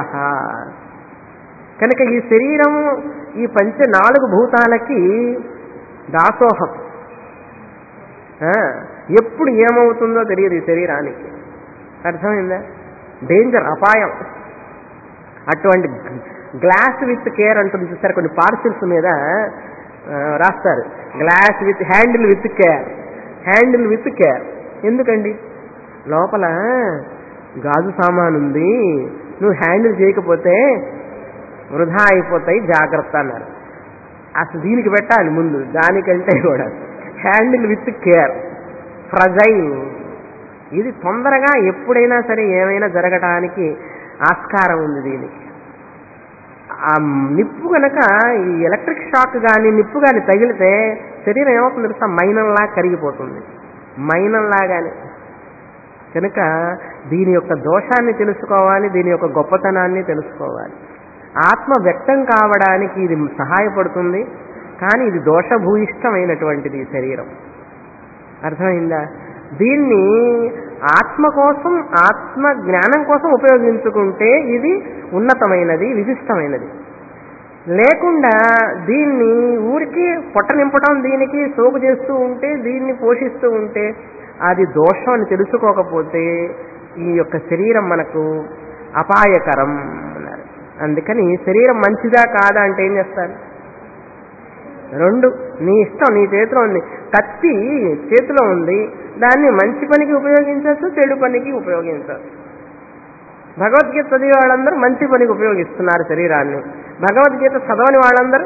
కనుక ఈ శరీరము ఈ పంచ నాలుగు భూతాలకి దాసోహం ఆ, ఎప్పుడు ఏమవుతుందో తెలియదు ఈ శరీరానికి అర్థమైందా డేంజర్ అపాయం అటువంటి గ్లాస్ విత్ కేర్ అంటుంది చూస్తారు కొన్ని పార్సిల్స్ మీద ఆ, రాస్తారు glass with handle with care handle with care ఎందుకండి లోపల గాజు సామాన్ ఉంది నువ్వు హ్యాండిల్ చేయకపోతే వృధా అయిపోతాయి జాగ్రత్త అన్నారు అసలు దీనికి పెట్టాలి ముందు దానికంటే కూడా హ్యాండిల్ విత్ కేర్ ఫ్రజైల్ ఇది తొందరగా ఎప్పుడైనా సరే ఏమైనా జరగటానికి ఆస్కారం ఉంది దీనికి ఆ నిప్పు కనుక ఈ ఎలక్ట్రిక్ షాక్ కానీ నిప్పు కానీ తగిలితే శరీరం ఏమవుతుంది తెలుసా మైనంలా కరిగిపోతుంది మైనంలాగానే కనుక దీని యొక్క దోషాన్ని తెలుసుకోవాలి దీని యొక్క గొప్పతనాన్ని తెలుసుకోవాలి ఆత్మ వ్యక్తం కావడానికి ఇది సహాయపడుతుంది కానీ ఇది దోషభూయిష్టమైనటువంటిది ఈ శరీరం అర్థమైందా దీన్ని ఆత్మ కోసం ఆత్మ జ్ఞానం కోసం ఉపయోగించుకుంటే ఇది ఉన్నతమైనది విశిష్టమైనది లేకుండా దీన్ని ఊరికి పొట్ట నింపడం దీనికి సోకు చేస్తూ ఉంటే దీన్ని పోషిస్తూ ఉంటే అది దోషం అని తెలుసుకోకపోతే ఈ యొక్క శరీరం మనకు అపాయకరం అన్నారు అందుకని శరీరం మంచిదా కాదా అంటే ఏం చేస్తారు రెండు నీ ఇష్టం నీ చేతిలో ఉంది కత్తి చేతిలో ఉంది దాన్ని మంచి పనికి ఉపయోగించవచ్చు చెడు పనికి ఉపయోగించవచ్చు భగవద్గీత చదివే వాళ్ళందరూ మంచి పనికి ఉపయోగిస్తున్నారు శరీరాన్ని భగవద్గీత చదవని వాళ్ళందరూ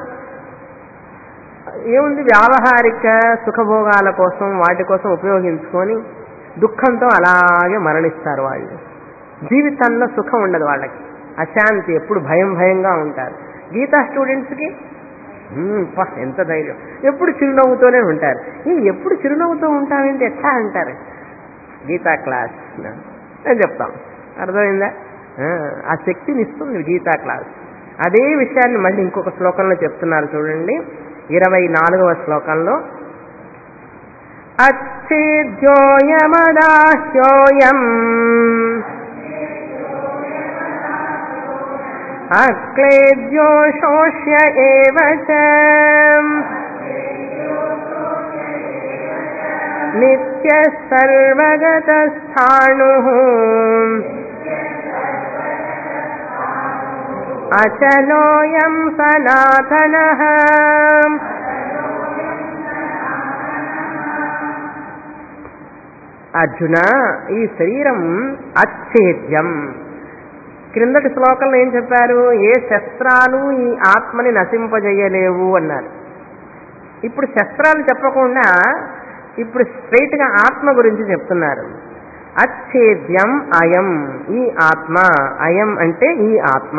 ఏముంది వ్యావహారిక సుఖభోగాల కోసం వాటి కోసం ఉపయోగించుకొని దుఃఖంతో అలాగే మరణిస్తారు వాళ్ళు జీవితంలో సుఖం ఉండదు వాళ్ళకి అశాంతి ఎప్పుడు భయం భయంగా ఉంటారు గీతా స్టూడెంట్స్కి "మ్మ్, పా, ఎంత ధైర్యం ఎప్పుడు చిరునవ్వుతోనే ఉంటారు "ఈ ఎప్పుడు చిరునవ్వుతో ఉంటావేంటి ఎట్లా అంటారు గీతా క్లాస్ అని చెప్తాం అర్థమైందా ఆ, ఆ శక్తిని ఇస్తుంది గీతా క్లాస్ అదే విషయాన్ని మళ్ళీ ఇంకొక శ్లోకంలో చెప్తున్నారు చూడండి ఇరవై నాలుగవ శ్లోకంలో అచ్చేద్యోయమదాహ్యోయం అక్లేద్యో శోష్య ఏవ చ నిత్య సర్వగతస్థాణు అచలోయం సనాతన అర్జున ఈ శరీరం అచ్ఛేద్యం క్రిందటి శ్లోకంలో ఏం చెప్పారు ఏ శస్త్రాలు ఈ ఆత్మని నశింపజేయలేవు అన్నారు ఇప్పుడు శస్త్రాలు చెప్పకుండా ఇప్పుడు స్ట్రైట్ గా ఆత్మ గురించి చెప్తున్నారు అచ్ఛేద్యం అయం ఈ ఆత్మ అయం అంటే ఈ ఆత్మ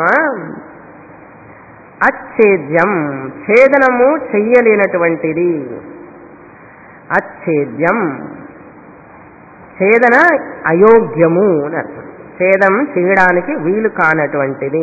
అచ్ఛేద్యం ఛేదనము చెయ్యలేనటువంటిది అచ్ఛేద్యం ఛేదన అయోగ్యము అని అర్థం ఛేదం చేయడానికి వీలు కానటువంటిది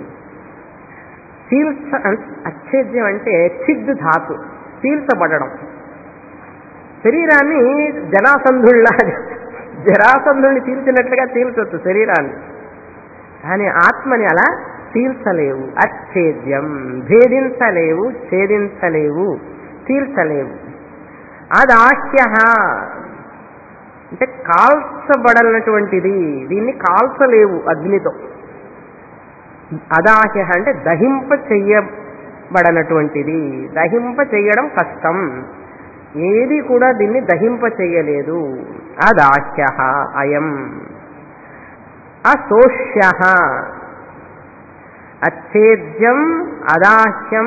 చీల్చ అచ్ఛేద్యం అంటే చిద్దు ధాతు చీల్చబడడం శరీరాన్ని జరాసంధుల్లా జరాసంధుల్ని చీల్చినట్లుగా చీల్చొచ్చు శరీరాన్ని కానీ ఆత్మని అలా చీల్చలేవు అచ్ఛేద్యం భేదించలేవు ఛేదించలేవు చీల్చలేవు అదాహ్య అంటే కాల్చబడనటువంటిది దీన్ని కాల్చలేవు అగ్నితో అదాహ్య అంటే దహింప చెయ్యబడనటువంటిది దహింప చెయ్యడం కష్టం ఏది కూడా దీన్ని దహింప చెయ్యలేదు అదాహ్య అయం అశోష్య అచ్ఛేద్యం అదాహ్యం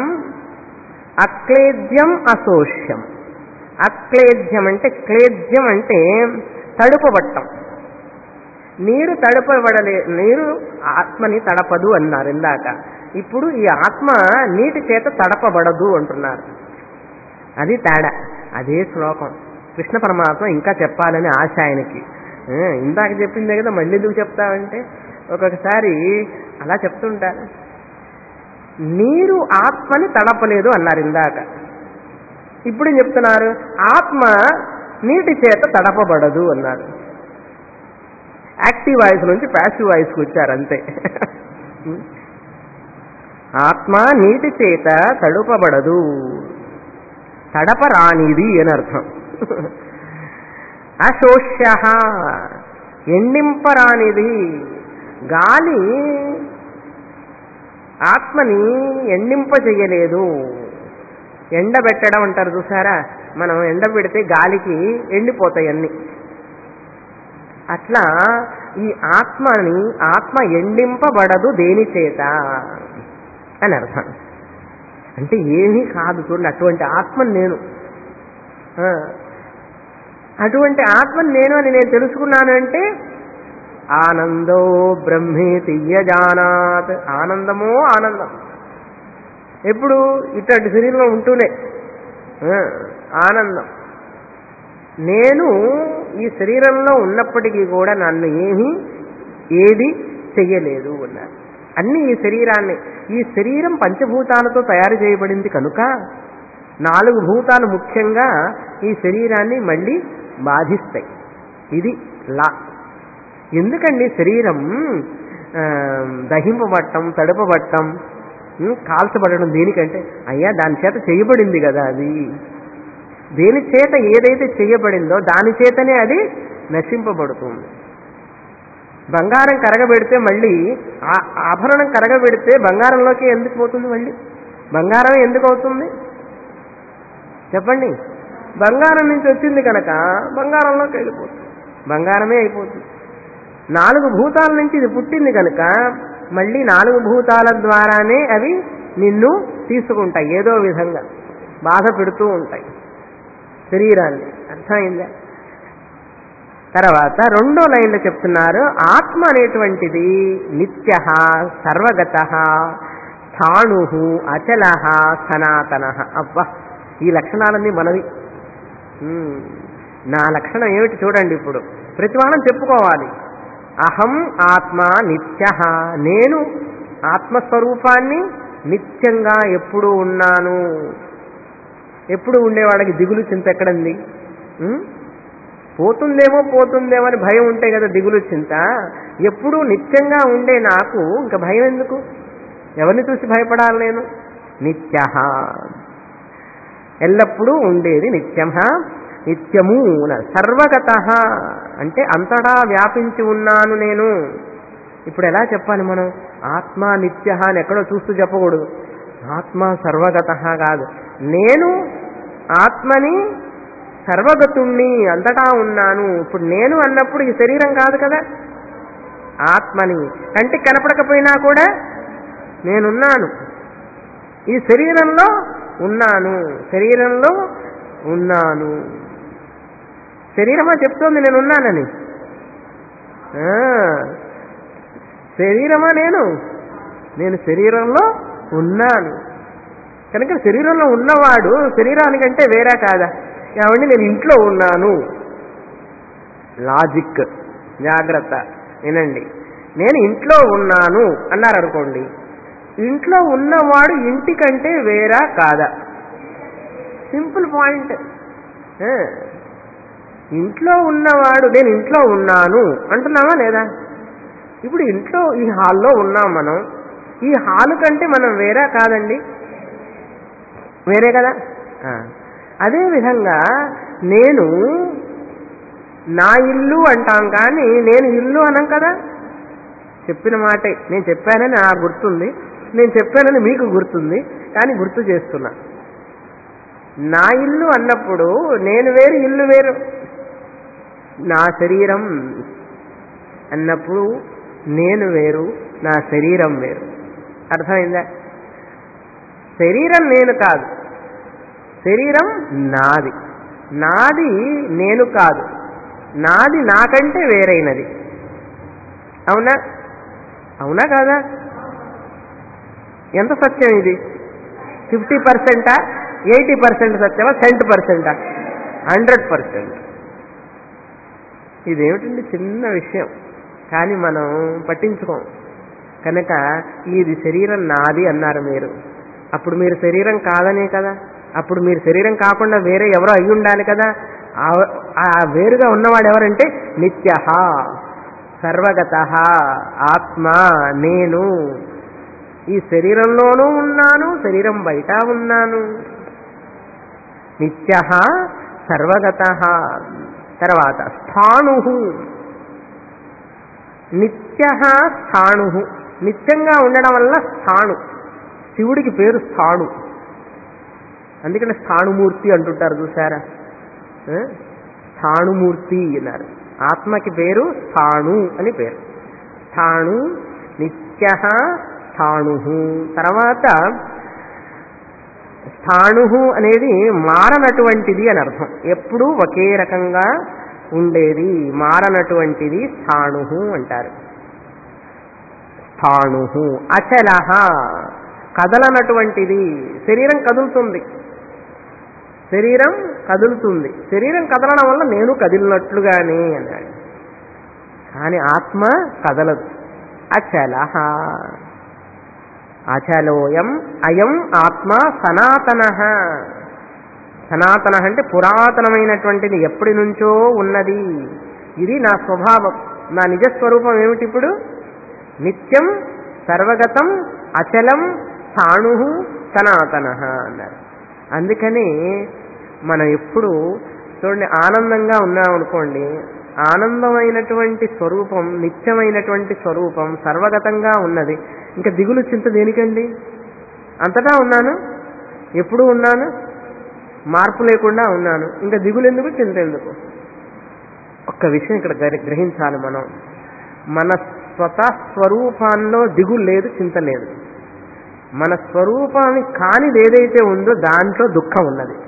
అక్లేద్యం అశోష్యం అక్లేద్యం అంటే క్లేద్యం అంటే తడుపబట్టం నీరు తడపబడలే నీరు ఆత్మని తడపదు అన్నారు ఇందాక ఇప్పుడు ఈ ఆత్మ నీటి చేత తడపబడదు అంటున్నారు అది తేడా అదే శ్లోకం కృష్ణ పరమాత్మ ఇంకా చెప్పాలని ఆశ ఆయనకి ఆ, ఇందాక చెప్పిందే కదా మళ్ళీ ఎందుకు చెప్తావంటే ఒక్కొక్కసారి అలా చెప్తుంటారు నీరు ఆత్మని తడపలేదు అన్నారు ఇందాక ఇప్పుడు ఏం చెప్తున్నారు ఆత్మ నీటి చేత తడపబడదు అన్నారు యాక్టివ్ వాయిస్ నుంచి ప్యాసివ్ వాయిస్కి వచ్చారు అంతే ఆత్మ నీటి చేత తడుపబడదు తడపరానిది అని అర్థం అశోష్య ఎండింపరానిది గాలి ఆత్మని ఎండింప చెయ్యలేదు ఎండబెట్టడం అంటారు చూసారా మనం ఎండబెడితే గాలికి ఎండిపోతాయి అన్ని అట్లా ఈ ఆత్మని ఆత్మ ఎండింపబడదు దేని చేత అని అర్థం అంటే ఏమీ కాదు చూడండి అటువంటి ఆత్మని నేను ఆ, అటువంటి ఆత్మని నేను అని నేను తెలుసుకున్నాను అంటే ఆనందో బ్రహ్మే తీయజానాత్ ఆనందమో ఆనందం ఎప్పుడు ఇట్లాంటి శరీరంలో ఉంటూనే ఆ, ఆనందం నేను ఈ శరీరంలో ఉన్నప్పటికీ కూడా నన్ను ఏమీ ఏది చెయ్యలేదు అన్నారు అన్ని ఈ శరీరాన్ని ఈ శరీరం పంచభూతాలతో తయారు చేయబడింది కనుక నాలుగు భూతాలు ముఖ్యంగా ఈ శరీరాన్ని మళ్ళీ బాధిస్తాయి ఇది లా ఎందుకండి శరీరం ఆ, దహింపబట్టం తడపబట్టం ఉం, కాల్చబడడం దేనికంటే అయ్యా దాని చేత చేయబడింది కదా అది దేని చేత ఏదైతే చేయబడిందో దాని చేతనే అది నశింపబడుతుంది బంగారం కరగబెడితే మళ్ళీ ఆ ఆభరణం కరగబెడితే బంగారంలోకి ఎందుకు పోతుంది మళ్ళీ బంగారం ఎందుకు అవుతుంది చెప్పండి బంగారం నుంచి వచ్చింది కనుక బంగారంలోకి వెళ్ళిపోతుంది బంగారమే అయిపోతుంది నాలుగు భూతాల నుంచి ఇది పుట్టింది కనుక మళ్ళీ నాలుగు భూతాల ద్వారానే అవి నిన్ను తీసుకుంటాయి ఏదో విధంగా బాధ పెడుతూ ఉంటాయి శరీరాన్ని అర్థమైందా తర్వాత రెండో లైన్లో చెప్తున్నారు ఆత్మ అనేటువంటిది నిత్య సర్వగత స్థాణు అచల సనాతన అబ్బా ఈ లక్షణాలన్నీ మనవి ఉమ్, నా లక్షణం ఏమిటి చూడండి ఇప్పుడు ప్రతివారం చెప్పుకోవాలి అహం ఆత్మ నిత్య నేను ఆత్మస్వరూపాన్ని నిత్యంగా ఎప్పుడు ఉన్నాను ఎప్పుడు ఉండేవాడికి దిగులు చింత ఎక్కడంది ఉం? పోతుందేమో పోతుందేమో అని భయం ఉంటే కదా దిగులు చింత ఎప్పుడు నిత్యంగా ఉండే నాకు ఇంకా భయం ఎందుకు ఎవరిని చూసి భయపడాలి నేను నిత్య ఎల్లప్పుడూ ఉండేది నిత్యం నిత్యము సర్వగత అంటే అంతటా వ్యాపించి ఉన్నాను నేను ఇప్పుడు ఎలా చెప్పాలి మనం ఆత్మ నిత్య అని ఎక్కడో చూస్తూ చెప్పకూడదు ఆత్మ సర్వగత కాదు నేను ఆత్మని సర్వగతుణ్ణి అంతటా ఉన్నాను ఇప్పుడు నేను అన్నప్పుడు ఈ శరీరం కాదు కదా ఆత్మని కంటికి కనపడకపోయినా కూడా నేనున్నాను ఈ శరీరంలో ఉన్నాను శరీరంలో ఉన్నాను శరీరమా చెప్తోంది నేనున్నానని ఆ, శరీరమా నేను నేను శరీరంలో ఉన్నాను కనుక శరీరంలో ఉన్నవాడు శరీరానికంటే వేరే కాదా కాబట్టి నేను ఇంట్లో ఉన్నాను లాజిక్ జాగ్రత్త వినండి నేను ఇంట్లో ఉన్నాను అన్నారు అనుకోండి ఇంట్లో ఉన్నవాడు ఇంటికంటే వేరా కాదా సింపుల్ పాయింట్ ఆ, ఇంట్లో ఉన్నవాడు నేను ఇంట్లో ఉన్నాను అంటున్నావా లేదా ఇప్పుడు ఇంట్లో ఈ హాల్లో ఉన్నాం మనం ఈ హాల్ కంటే మనం వేరా కాదండి వేరే కదా ఆ. అదే విధంగా నేను నా ఇల్లు అంటాం కానీ నేను ఇల్లు అనం కదా చెప్పిన మాటే నేను చెప్పానని నాకు గుర్తుంది నేను చెప్పానని మీకు గుర్తుంది కానీ గుర్తు చేస్తున్నా నా ఇల్లు అన్నప్పుడు నేను వేరు ఇల్లు వేరు నా శరీరం అన్నప్పుడు నేను వేరు నా శరీరం వేరు అర్థమైందా శరీరం నేను కాదు శరీరం నాది నాది నేను కాదు నాది నాకంటే వేరైనది అవునా అవునా కాదా ఎంత సత్యం ఇది ఫిఫ్టీ పర్సెంటా ఎయిటీ పర్సెంట్ సత్యమా సెంట్ పర్సెంటా హండ్రెడ్ పర్సెంట్ ఇదేమిటండి చిన్న విషయం కానీ మనం పట్టించుకోం కనుక ఇది శరీరం నాది అన్నారు మీరు అప్పుడు మీరు శరీరం కాదనే కదా అప్పుడు మీరు శరీరం కాకుండా వేరే ఎవరో అయి ఉండాలి కదా ఆ- ఆ వేరుగా ఉన్నవాడు ఎవరంటే నిత్య సర్వగత ఆత్మ నేను ఈ శరీరంలోనూ ఉన్నాను శరీరం బయట ఉన్నాను నిత్య సర్వగత తర్వాత స్థాణు నిత్య స్థాణు నిత్యంగా ఉండడం వల్ల స్థాణు శివుడికి పేరు స్థాణు అందుకని స్థాణుమూర్తి అంటుంటారు చూసారా ఆ? స్థాణుమూర్తి అన్నారు ఆత్మకి పేరు స్థాణు అని పేరు స్థాణు నిత్య స్థాణు తర్వాత స్థాణు అనేది మారనటువంటిది అని అర్థం ఎప్పుడూ ఒకే రకంగా ఉండేది మారనటువంటిది స్థాణు అంటారు స్థాణు అచల కదలనటువంటిది శరీరం కదులుతుంది శరీరం కదులుతుంది శరీరం కదలడం వల్ల నేను కదిలినట్లుగానే అన్నాడు కానీ ఆత్మ కదలదు అచల అచలోయం అయం ఆత్మ సనాతన సనాతన అంటే పురాతనమైనటువంటిది ఎప్పటి నుంచో ఉన్నది ఇది నా స్వభావం నా నిజస్వరూపం ఏమిటి ఇప్పుడు నిత్యం సర్వగతం అచలం స్థాణు సనాతన అన్నారు అందుకని మనం ఎప్పుడు చూడండి ఆనందంగా ఉన్నామనుకోండి ఆనందమైనటువంటి స్వరూపం నిత్యమైనటువంటి స్వరూపం సర్వగతంగా ఉన్నది ఇంకా దిగులు చింత దేనికండి అంతటా ఉన్నాను ఎప్పుడు ఉన్నాను మార్పు లేకుండా ఉన్నాను ఇంకా దిగులు ఎందుకు చింత ఎందుకు ఒక్క విషయం ఇక్కడ గ్ర- గ్రహించాలి మనం మన స్వతः స్వరూపాల్లో దిగులు లేదు చింత లేదు మన స్వరూపాన్ని కానిది ఏదైతే ఉందో దాంట్లో దుఃఖం ఉన్నది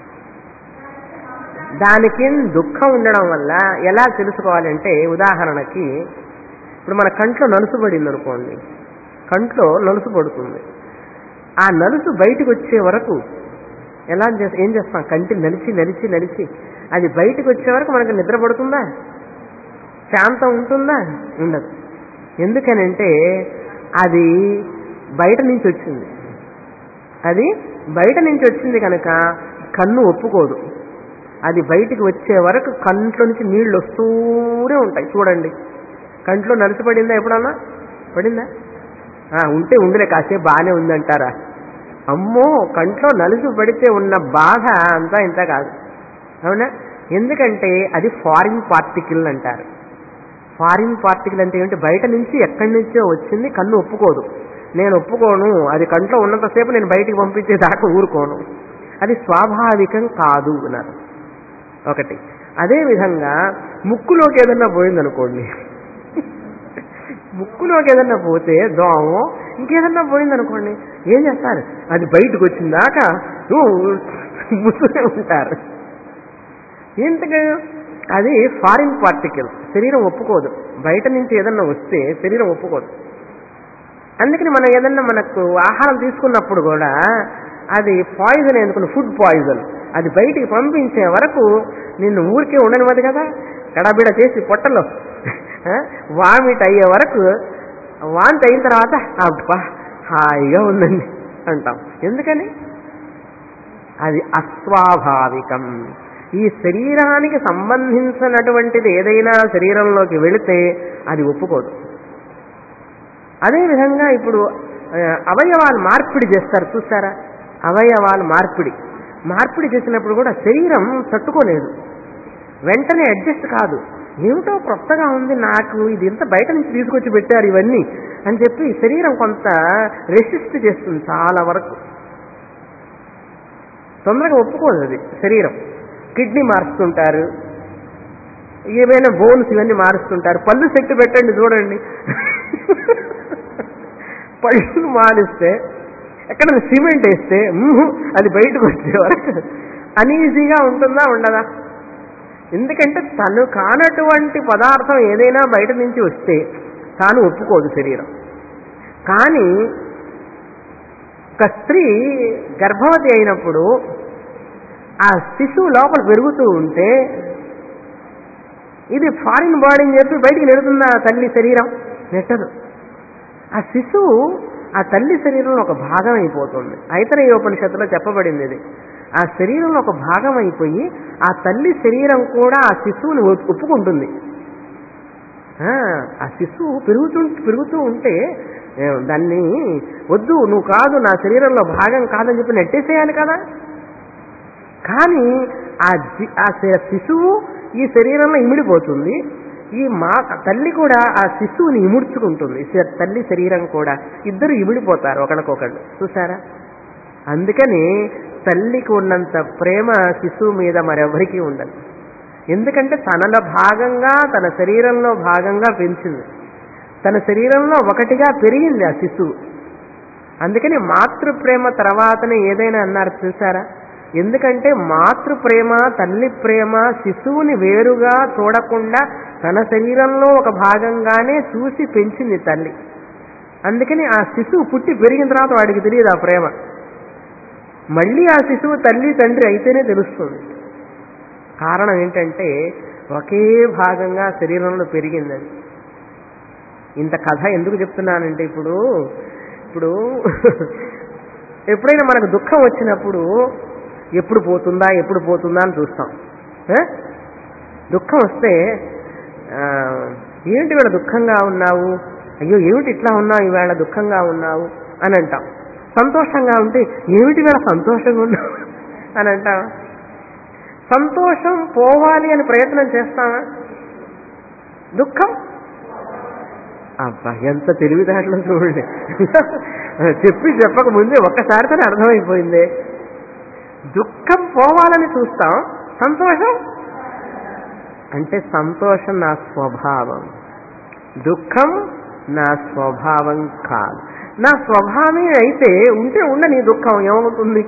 దానికి దుఃఖం ఉండడం వల్ల ఎలా తెలుసుకోవాలంటే ఉదాహరణకి ఇప్పుడు మన కంట్లో నలుసు పడింది అనుకోండి కంట్లో నలుసు పడుతుంది ఆ నలుసు బయటకు వచ్చే వరకు ఎలా చేస్తా ఏం చేస్తాం కంటి నలిచి నలిచి నలిచి అది బయటకు వచ్చే వరకు మనకు నిద్ర పడుతుందా శాంతం ఉంటుందా ఉండదు ఎందుకనంటే అది బయట నుంచి వచ్చింది అది బయట నుంచి వచ్చింది కనుక కన్ను ఒప్పుకోదు అది బయటికి వచ్చే వరకు కంట్లో నుంచి నీళ్లు వస్తూనే ఉంటాయి చూడండి కంట్లో నలిసి పడిందా ఎప్పుడన్నా పడిందా ఆ, ఉంటే ఉందిలే కాసేపు బాగానే ఉందంటారా అమ్మో కంట్లో నలుసు పడితే ఉన్న బాధ అంతా ఇంత కాదు అవునా ఎందుకంటే అది ఫారిన్ పార్టికిల్ అంటారు ఫారిన్ పార్టికల్ అంటే ఏంటి బయట నుంచి ఎక్కడి నుంచో వచ్చింది కన్ను ఒప్పుకోదు నేను ఒప్పుకోను అది కంట్లో ఉన్నంతసేపు నేను బయటికి పంపించేదాకా ఊరుకోను అది స్వాభావికం కాదు అన్నారు ఒకటి అదే విధంగా ముక్కులోకి ఏదన్నా పోయిందనుకోండి ముక్కులోకి ఏదన్నా పోతే దోమో ఇంకేదన్నా పోయిందనుకోండి ఏం చేస్తారు అది బయటకు వచ్చిందాకా ఊ, ముసునే ఉంటారు ఏంటిగా అది ఫారిన్ పార్టికల్ శరీరం ఒప్పుకోదు బయట నుంచి ఏదన్నా వస్తే శరీరం ఒప్పుకోదు అందుకని మనం ఏదన్నా మనకు ఆహారం తీసుకున్నప్పుడు కూడా అది పాయిజన్ ఎందుకున్న ఫుడ్ పాయిజన్ అది బయటికి పంపించే వరకు నిన్ను ఊరికే ఉండనివ్వదు కదా గడబిడ చేసి పొట్టలో వామిట్ అయ్యే వరకు వాంతి అయిన తర్వాత అబ్బా హాయిగా ఉందండి అంటాం ఎందుకని అది అస్వాభావికం ఈ శరీరానికి సంబంధించినటువంటిది ఏదైనా శరీరంలోకి వెళితే అది ఒప్పుకోదు అదేవిధంగా ఇప్పుడు ఆ, అవయవాలు మార్పిడి చేస్తారు చూస్తారా అవయవాలు మార్పిడి మార్పిడి చేసినప్పుడు కూడా శరీరం తట్టుకోలేదు వెంటనే అడ్జస్ట్ కాదు ఏమిటో కొత్తగా ఉంది నాకు ఇది ఇంత బయట నుంచి తీసుకొచ్చి పెట్టారు ఇవన్నీ అని చెప్పి శరీరం కొంత రెసిస్ట్ చేస్తుంది చాలా వరకు తొందరగా ఒప్పుకోదు అది శరీరం కిడ్నీ మారుస్తుంటారు ఏమైనా బోన్స్ ఇవన్నీ మారుస్తుంటారు పళ్ళు సెట్టు పెట్టండి చూడండి పళ్ళు మారిస్తే ఎక్కడ సిమెంట్ వేస్తే మ్మ్, అది బయటకు వచ్చే వరకు అనీజీగా ఉంటుందా ఉండదా ఎందుకంటే తను కానటువంటి పదార్థం ఏదైనా బయట నుంచి వస్తే తాను ఒప్పుకోదు శరీరం కానీ ఒక స్త్రీ గర్భవతి అయినప్పుడు ఆ శిశువు లోపల పెరుగుతూ ఉంటే ఇది ఫారిన్ బాడీ అని చెప్పి బయటికి నెడుతుందా ఆ తల్లి శరీరం నెట్టదు ఆ శిశువు ఆ తల్లి శరీరంలో ఒక భాగం అయిపోతుంది ఐతరేయ ఉపనిషత్తులో చెప్పబడింది ఇది ఆ శరీరంలో ఒక భాగం అయిపోయి ఆ తల్లి శరీరం కూడా ఆ శిశువుని ఒప్- ఒప్పుకుంటుంది ఆ, ఆ శిశువు పెరుగుతూ పెరుగుతూ ఉంటే ఏ, దాన్ని వద్దు నువ్వు కాదు నా శరీరంలో భాగం కాదని చెప్పి నెట్టేసేయాలి కదా కానీ ఆ జి- ఆ శ- శిశువు ఈ శరీరంలో ఇమిడిపోతుంది ఈ మా తల్లి కూడా ఆ శిశువుని ఇముడ్చుకుంటుంది శ- తల్లి శరీరం కూడా ఇద్దరు ఇమిడిపోతారు ఒకరికొకళ్ళు చూసారా అందుకని తల్లికి ఉన్నంత ప్రేమ శిశువు మీద మరెవరికీ ఉండదు ఎందుకంటే తనలో భాగంగా తన శరీరంలో భాగంగా పెంచింది తన శరీరంలో ఒకటిగా పెరిగింది ఆ శిశువు అందుకని మాతృప్రేమ తర్వాతనే ఏదైనా అన్నారు చూసారా ఎందుకంటే మాతృప్రేమ తల్లి ప్రేమ శిశువుని వేరుగా చూడకుండా తన శరీరంలో ఒక భాగంగానే చూసి పెంచింది తల్లి అందుకని ఆ శిశువు పుట్టి పెరిగిన తర్వాత వాడికి తెలియదు ఆ ప్రేమ మళ్ళీ ఆ శిశువు తల్లి తండ్రి అయితేనే తెలుస్తుంది కారణం ఏంటంటే ఒకే భాగంగా శరీరంలో పెరిగింది అది ఇంత కథ ఎందుకు చెప్తున్నానంటే ఇప్పుడు ఇప్పుడు ఎప్పుడైనా మనకు దుఃఖం వచ్చినప్పుడు ఎప్పుడు పోతుందా ఎప్పుడు పోతుందా అని చూస్తాం ఏ? దుఃఖం వస్తే ఆ, ఏంటి వీళ్ళ దుఃఖంగా ఉన్నావు అయ్యో ఏమిటి ఇట్లా ఉన్నావు ఈవేళ దుఃఖంగా ఉన్నావు అని అంటాం సంతోషంగా ఉంటే ఏమిటి వీళ్ళ సంతోషంగా ఉన్నావు అని అంటాం సంతోషం పోవాలి అని ప్రయత్నం చేస్తామా దుఃఖం అబ్బా ఎంత తెలివితేటలో చూడండి చెప్పి చెప్పక ముందే ఒక్కసారితోనే అర్థమైపోయింది దుఃఖం పోవాలని చూస్తాం సంతోషం అంటే సంతోషం నా స్వభావం దుఃఖం నా స్వభావం కాదు నా స్వభావమే అయితే ఉంటే ఉండ నీ దుఃఖం ఏమవుతుంది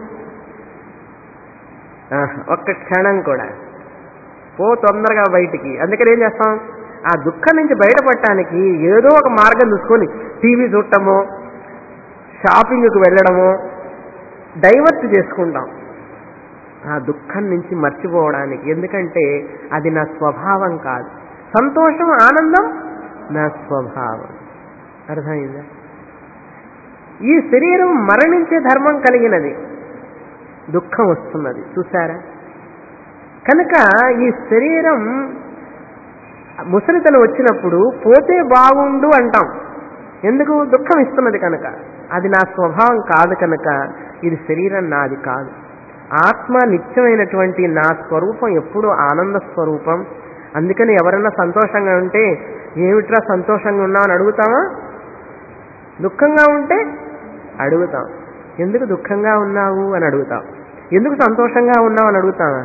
ఆ, ఒక్క క్షణం కూడా పో తొందరగా బయటికి అందుకని ఏం చేస్తాం ఆ దుఃఖం నుంచి బయటపడటానికి ఏదో ఒక మార్గం చూసుకొని టీవీ చూడటమో షాపింగ్కి వెళ్ళడమో డైవర్ట్ చేసుకుంటాం ఆ దుఃఖం నుంచి మర్చిపోవడానికి ఎందుకంటే అది నా స్వభావం కాదు సంతోషం ఆనందం నా స్వభావం అర్థమైందా ఈ శరీరం మరణించే ధర్మం కలిగినది దుఃఖం వస్తున్నది చూసారా కనుక ఈ శరీరం ముసలితనం వచ్చినప్పుడు పోతే బాగుండు అంటాం ఎందుకు దుఃఖం ఇస్తున్నది కనుక అది నా స్వభావం కాదు కనుక ఇది శరీరం నాది కాదు ఆత్మ నిత్యమైనటువంటి నా స్వరూపం ఎప్పుడూ ఆనంద స్వరూపం అందుకని ఎవరైనా సంతోషంగా ఉంటే ఏమిట్రా సంతోషంగా ఉన్నావు అని అడుగుతామా దుఃఖంగా ఉంటే అడుగుతాం ఎందుకు దుఃఖంగా ఉన్నావు అని అడుగుతాం ఎందుకు సంతోషంగా ఉన్నావు అని అడుగుతామా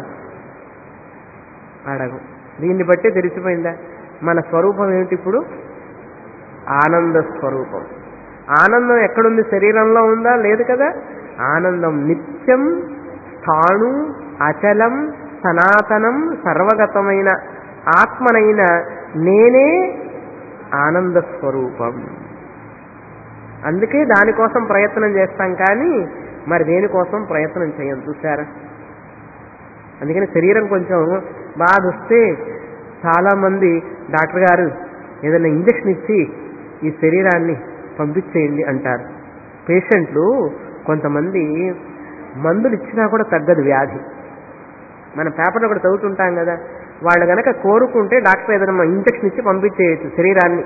అడగు దీన్ని బట్టి తెలిసిపోయిందా మన స్వరూపం ఏమిటి ఇప్పుడు ఆనంద స్వరూపం ఆనందం ఎక్కడుంది శరీరంలో ఉందా లేదు కదా ఆనందం నిత్యం స్థాణు అచలం సనాతనం సర్వగతమైన ఆత్మనైన నేనే ఆనంద స్వరూపం అందుకే దానికోసం ప్రయత్నం చేస్తాం కానీ మరి దేనికోసం ప్రయత్నం చేయం చూసారా అందుకని శరీరం కొంచెం బాధ వస్తే చాలా మంది డాక్టర్ గారు ఏదైనా ఇంజక్షన్ ఇచ్చి ఈ శరీరాన్ని పంపించేయండి అంటారు పేషెంట్లు కొంతమంది మందులు ఇచ్చినా కూడా తగ్గదు వ్యాధి మన పేపర్లో కూడా చదువుతుంటాం కదా వాళ్ళు గనక కోరుకుంటే డాక్టర్ ఏదైనా ఇంజక్షన్ ఇచ్చి పంపించేయచ్చు శరీరాన్ని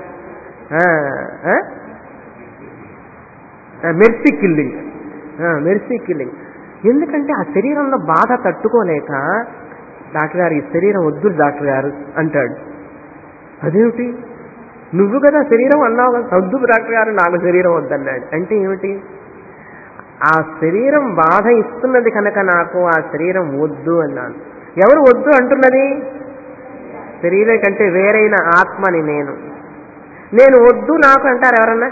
మెర్సీ కిల్లింగ్ మెర్సీ కిల్లింగ్ ఎందుకంటే ఆ శరీరంలో బాధ తట్టుకోలేక డాక్టర్ గారు ఈ శరీరం వద్దు డాక్టర్ గారు అంటాడు అదేమిటి నువ్వు కదా శరీరం అన్నావు కదా వద్దు డాక్టర్ గారు నాకు శరీరం వద్దన్నాడు అంటే ఏమిటి ఆ శరీరం బాధ ఇస్తున్నది కనుక నాకు ఆ శరీరం వద్దు అన్నాను ఎవరు వద్దు అంటున్నది శరీరం కంటే వేరైన ఆత్మని నేను నేను వద్దు నాకు అంటారు ఎవరన్నా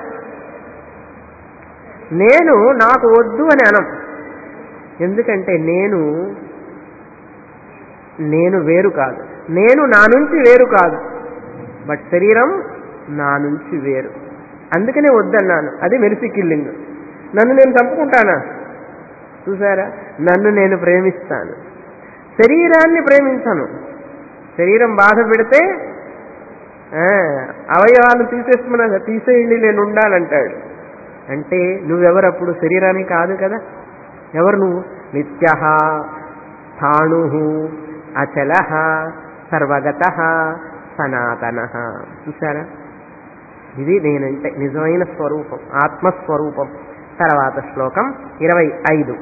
నేను నాకు వద్దు అని అనం ఎందుకంటే నేను నేను వేరు కాదు నేను నా నుంచి వేరు కాదు బట్ శరీరం నా నుంచి వేరు అందుకనే వద్దన్నాను అది మెరిసి కిల్లింగ్ నన్ను నేను చంపుకుంటానా చూసారా నన్ను నేను ప్రేమిస్తాను శరీరాన్ని ప్రేమించను శరీరం బాధ పెడితే ఆ, అవయవాలు తీసేస్తున్నా తీసేయండి నేను ఉండాలంటాడు అంటే నువ్వెవరప్పుడు శరీరానికి కాదు కదా ఎవరు నువ్వు నిత్య స్థాణు అచల సర్వగత సనాతన చూసారా ఇది నేనంటే నిజమైన స్వరూపం ఆత్మస్వరూపం తర్వాత శ్లోకం ఇరవై ఐదు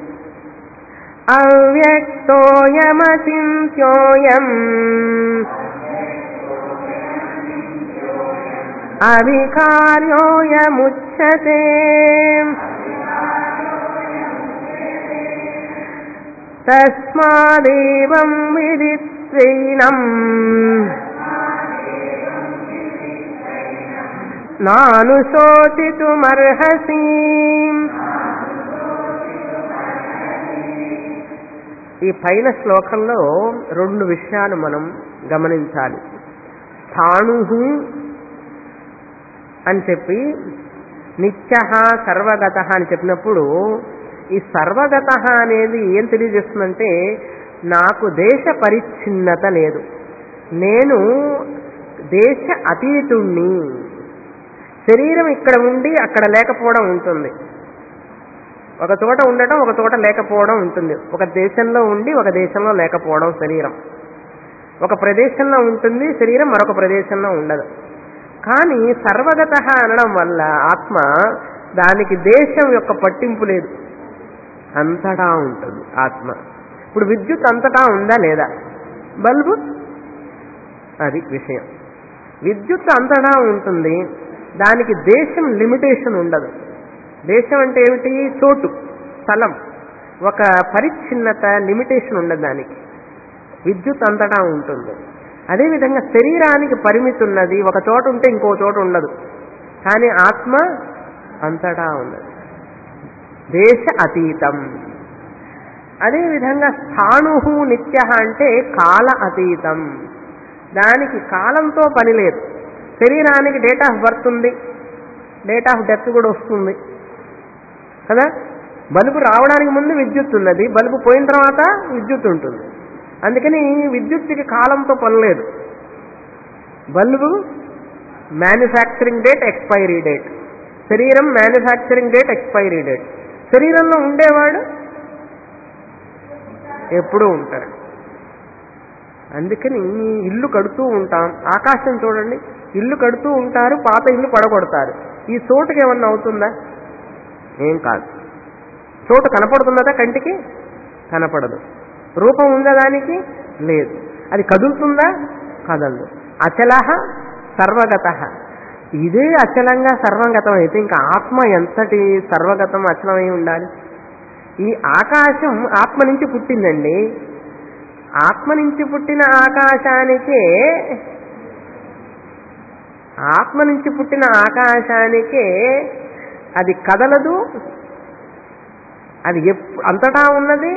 అవ్యక్తోయమచింత్యోయం అవికార్యోయముచ్యతే తస్మాదేవం విదిత్రీణం నాను శోచితుమర్హసి ఈ పైన శ్లోకంలో రెండు విషయాలు మనం గమనించాలి స్థాణు అని చెప్పి నిత్య సర్వగత అని చెప్పినప్పుడు ఈ సర్వగత అనేది ఏం తెలియజేస్తుందంటే నాకు దేశ పరిచ్ఛిన్నత లేదు నేను దేశ అతీతుణ్ణి శరీరం ఇక్కడ ఉండి అక్కడ లేకపోవడం ఉంటుంది ఒక చోట ఉండటం ఒక చోట లేకపోవడం ఉంటుంది ఒక దేశంలో ఉండి ఒక దేశంలో లేకపోవడం శరీరం ఒక ప్రదేశంలో ఉంటుంది శరీరం మరొక ప్రదేశంలో ఉండదు కానీ సర్వగత అనడం వల్ల ఆత్మ దానికి దేశం యొక్క పట్టింపు లేదు అంతటా ఉంటుంది ఆత్మ ఇప్పుడు విద్యుత్ అంతటా ఉందా లేదా బల్బు అది విషయం విద్యుత్ అంతటా ఉంటుంది దానికి దేశం లిమిటేషన్ ఉండదు దేశం అంటే ఏమిటి చోటు స్థలం ఒక పరిచ్ఛిన్నత లిమిటేషన్ ఉండదు దానికి విద్యుత్ అంతటా ఉంటుంది అదేవిధంగా శరీరానికి పరిమితి ఉన్నది ఒక చోట ఉంటే ఇంకో చోట ఉండదు కానీ ఆత్మ అంతటా ఉన్నది దేశ అతీతం అదేవిధంగా స్థాణు నిత్య అంటే కాల అతీతం దానికి కాలంతో పని లేదు శరీరానికి డేట్ ఆఫ్ బర్త్ ఉంది డేట్ ఆఫ్ డెత్ కూడా వస్తుంది కదా బల్బు రావడానికి ముందు విద్యుత్ ఉన్నది బల్బు పోయిన తర్వాత విద్యుత్ ఉంటుంది అందుకని విద్యుత్తుకి కాలంతో పని లేదు bulb manufacturing date expiry date శరీరం మ్యానుఫ్యాక్చరింగ్ డేట్ ఎక్స్పైరీ డేట్ శరీరంలో ఉండేవాడు ఎప్పుడూ ఉంటాడు అందుకని ఇల్లు కడుతూ ఉంటాం ఆకాశం చూడండి ఇల్లు కడుతూ ఉంటారు పాత ఇల్లు పడగొడతారు ఈ చోటుకి ఏమన్నా అవుతుందా ఏం కాదు చోటు కనపడుతున్నదా కంటికి కనపడదు రూపం ఉందా దానికి లేదు అది కదులుతుందా కదలదు అచల సర్వగత ఇదే అచలంగా సర్వగతం అయితే ఇంకా ఆత్మ ఎంతటి సర్వగతం అచలమై ఉండాలి ఈ ఆకాశం ఆత్మ నుంచి పుట్టిందండి ఆత్మ నుంచి పుట్టిన ఆకాశానికే ఆత్మ నుంచి పుట్టిన ఆకాశానికే అది కదలదు అది ఎప్- అంతటా ఉన్నది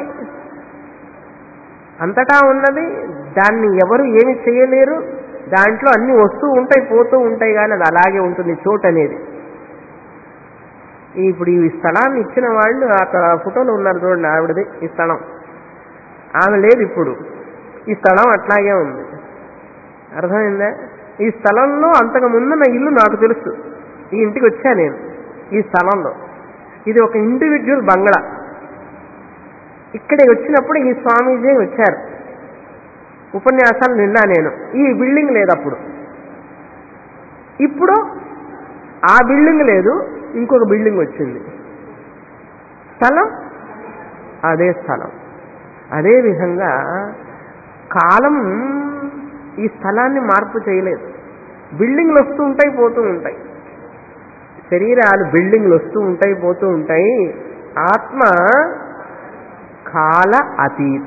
అంతటా ఉన్నది దాన్ని ఎవరు ఏమి చేయలేరు దాంట్లో అన్ని వస్తూ ఉంటాయి పోతూ ఉంటాయి కానీ అది అలాగే ఉంటుంది చోటు అనేది ఇప్పుడు ఈ స్థలాన్ని ఇచ్చిన వాళ్ళు అక్కడ ఫోటోలో ఉన్నారు చూడండి ఆవిడది ఈ స్థలం ఆమె లేదు ఇప్పుడు ఈ స్థలం అట్లాగే ఉంది అర్థమైందా ఈ స్థలంలో అంతకు ముందున్న ఇల్లు నాకు తెలుసు ఈ ఇంటికి వచ్చా నేను ఈ స్థలంలో ఇది ఒక ఇండివిజువల్ బంగ్లా ఇక్కడికి వచ్చినప్పుడు ఈ స్వామీజీ వచ్చారు ఉపన్యాసాలు నిన్నా నేను ఈ బిల్డింగ్ లేదు అప్పుడు ఇప్పుడు ఆ బిల్డింగ్ లేదు ఇంకొక బిల్డింగ్ వచ్చింది స్థలం అదే స్థలం అదే విధంగా కాలం ఈ స్థలాన్ని మార్పు చేయలేదు బిల్డింగ్లు వస్తూ ఉంటాయి పోతూ ఉంటాయి శరీరాలు బిల్డింగ్లు వస్తూ ఉంటాయి పోతూ ఉంటాయి ఆత్మ కాల అతీత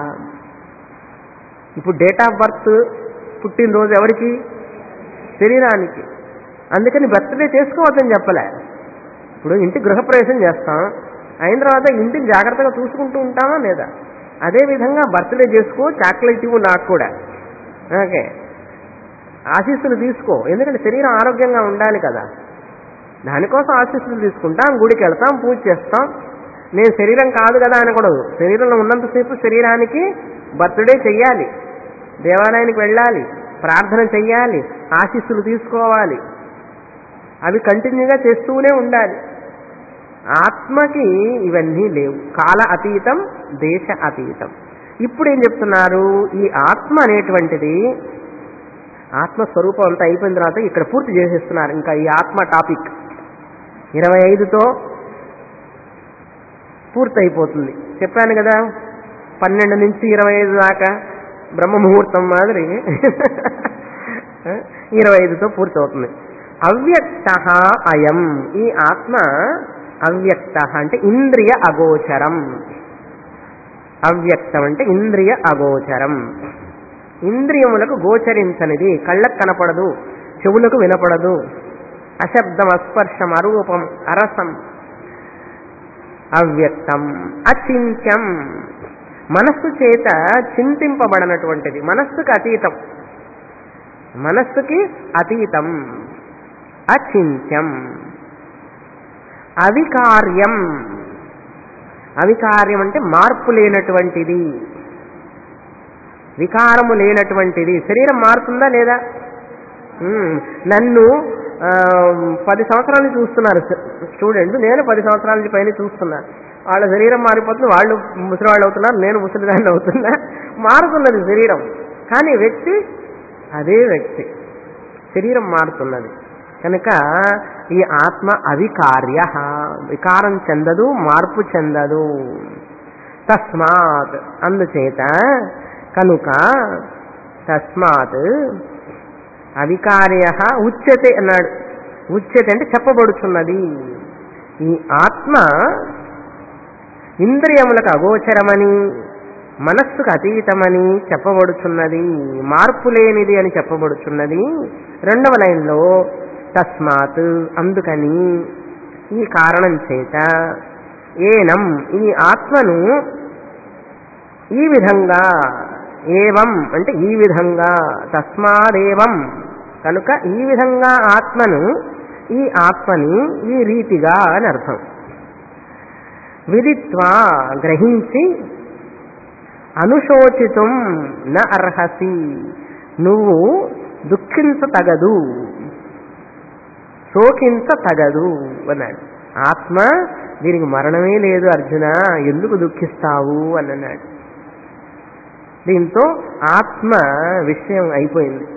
ఇప్పుడు డేట్ ఆఫ్ బర్త్ పుట్టినరోజు ఎవరికి శరీరానికి అందుకని బర్త్డే చేసుకోవద్దని చెప్పలే ఇప్పుడు ఇంటి గృహప్రవేశం చేస్తాం అయిన తర్వాత ఇంటిని జాగ్రత్తగా చూసుకుంటూ ఉంటామా లేదా అదే విధంగా బర్త్డే చేసుకో చాక్లెట్ ఇవ్వు నాకు కూడా ఓకే ఆశీస్సులు తీసుకో ఎందుకంటే శరీరం ఆరోగ్యంగా ఉండాలి కదా దానికోసం ఆశీస్సులు తీసుకుంటాం గుడికి వెళ్తాం పూజ చేస్తాం నేను శరీరం కాదు కదా అనకూడదు శరీరంలో ఉన్నంతసేపు శరీరానికి బర్త్డే చెయ్యాలి దేవాలయానికి వెళ్ళాలి ప్రార్థన చెయ్యాలి ఆశీస్సులు తీసుకోవాలి అవి కంటిన్యూగా చేస్తూనే ఉండాలి ఆత్మకి ఇవన్నీ లేవు కాల అతీతం దేశ అతీతం ఇప్పుడు ఏం చెప్తున్నారు ఈ ఆత్మ అనేటువంటిది ఆత్మస్వరూపం అంతా అయిపోయిన తర్వాత ఇక్కడ పూర్తి చేసేస్తున్నారు ఇంకా ఈ ఆత్మ టాపిక్ ఇరవై ఐదుతో పూర్తయిపోతుంది చెప్పాను కదా పన్నెండు నుంచి ఇరవై ఐదు దాకా బ్రహ్మ ముహూర్తం మాదిరి ఇరవై ఐదుతో పూర్తవుతుంది అవ్యక్త అయం ఈ ఆత్మ అవ్యక్త అంటే ఇంద్రియ అగోచరం అవ్యక్తం అంటే ఇంద్రియ అగోచరం ఇంద్రియములకు గోచరించనిది కళ్ళకు కనపడదు చెవులకు వినపడదు అశబ్దం అస్పర్శం అరూపం అరసం అవ్యక్తం అచింత్యం మనస్సు చేత చింతింపబడనటువంటిది మనస్సుకి అతీతం మనస్సుకి అతీతం అచింత్యం అవికార్యం అవికార్యం అంటే మార్పు లేనటువంటిది వికారము లేనటువంటిది శరీరం మారుతుందా లేదా ఉమ్, నన్ను ఆ, పది సంవత్సరాల నుంచి చూస్తున్నారు స్టూడెంట్ నేను పది సంవత్సరాల నుంచి పైన చూస్తున్నాను వాళ్ళ శరీరం మారిపోతుంది వాళ్ళు ముసలివాళ్ళు అవుతున్నారు నేను ముసలిదాన్ని అవుతున్నా మారుతున్నది శరీరం కానీ వ్యక్తి అదే వ్యక్తి శరీరం మారుతున్నది కనుక ఈ ఆత్మ అవికార్య వికారం చెందదు మార్పు చెందదు తస్మాత్ అందుచేత కనుక తస్మాత్ అవికార్య ఉచ్యతే అన్నాడు ఉచ్యతే అంటే చెప్పబడుచున్నది ఈ ఆత్మ ఇంద్రియములకు అగోచరమని మనస్సుకు అతీతమని చెప్పబడుచున్నది మార్పు లేనిది అని చెప్పబడుచున్నది రెండవ లైన్లో తస్మాత్ అందుకని ఈ కారణం చేత ఏనం ఈ ఆత్మను ఈ విధంగా ఏవం అంటే ఈ విధంగా తస్మాదేవం కనుక ఈ విధంగా ఆత్మను ఈ ఆత్మని ఈ రీతిగా అని అర్థం విదిత్వా గ్రహించి అనుశోచితం న అర్హసి నువ్వు దుఃఖించతగదు శోకించతగదు అన్నాడు ఆత్మ దీనికి మరణమే లేదు అర్జున ఎందుకు దుఃఖిస్తావు అని అన్నాడు దీంతో ఆత్మ విషయం అయిపోయింది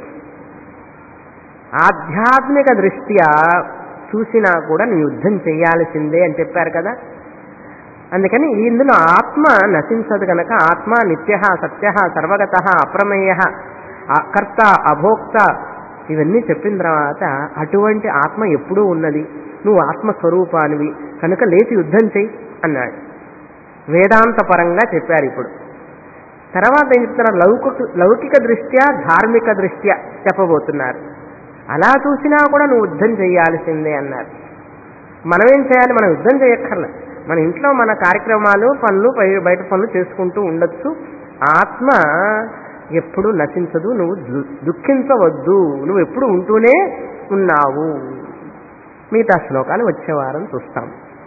ఆధ్యాత్మిక దృష్ట్యా చూసినా కూడా నీ యుద్ధం చేయాల్సిందే అని చెప్పారు కదా అందుకని ఇందులో ఆత్మ నశించదు కనుక ఆత్మ నిత్య సత్య సర్వగత అప్రమేయ కర్త అభోక్త ఇవన్నీ చెప్పిన తర్వాత అటువంటి ఆత్మ ఎప్పుడూ ఉన్నది నువ్వు ఆత్మస్వరూపానివి కనుక లేచి యుద్ధం చెయ్యి అన్నాడు వేదాంత పరంగా చెప్పారు ఇప్పుడు తర్వాత ఏం చెప్తున్నారు లౌకిక లౌకిక దృష్ట్యా ధార్మిక దృష్ట్యా చెప్పబోతున్నారు అలా చూసినా కూడా నువ్వు యుద్ధం చేయాల్సిందే అన్నారు మనం ఏం చేయాలి మనం యుద్ధం చేయక్కర్లే మన ఇంట్లో మన కార్యక్రమాలు పనులు బయ- బయట పనులు చేసుకుంటూ ఉండొచ్చు ఆత్మ ఎప్పుడు నశించదు నువ్వు దు- దుఃఖించవద్దు నువ్వు ఎప్పుడు ఉంటూనే ఉన్నావు మిగతా శ్లోకాలు వచ్చే వారం చూస్తాం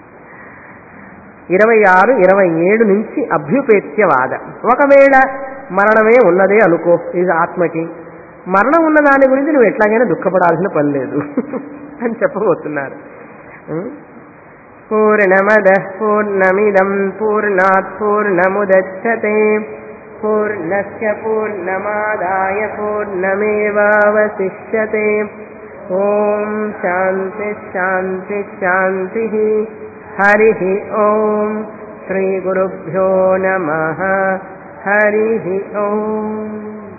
ఇరవై ఆరు ఇరవై ఏడు నుంచి అభ్యుపేత్యవాద ఒకవేళ మరణమే ఉన్నదే అనుకో ఈ ఆత్మకి మరణం ఉన్న దాని గురించి నువ్వు ఎట్లాగైనా దుఃఖపడాల్సిన పని లేదు అని చెప్పబోతున్నారు ఉం? పూర్ణమద పూర్ణమిదం పూర్ణాత్ పూర్ణముదచ్చతే పూర్ణస్య పూర్ణమాదాయ పూర్ణమేవావశిష్యతే ఓం శాంతి శాంతి శాంతి హరి ఓం శ్రీ గురుభ్యో నమ హరి ఓం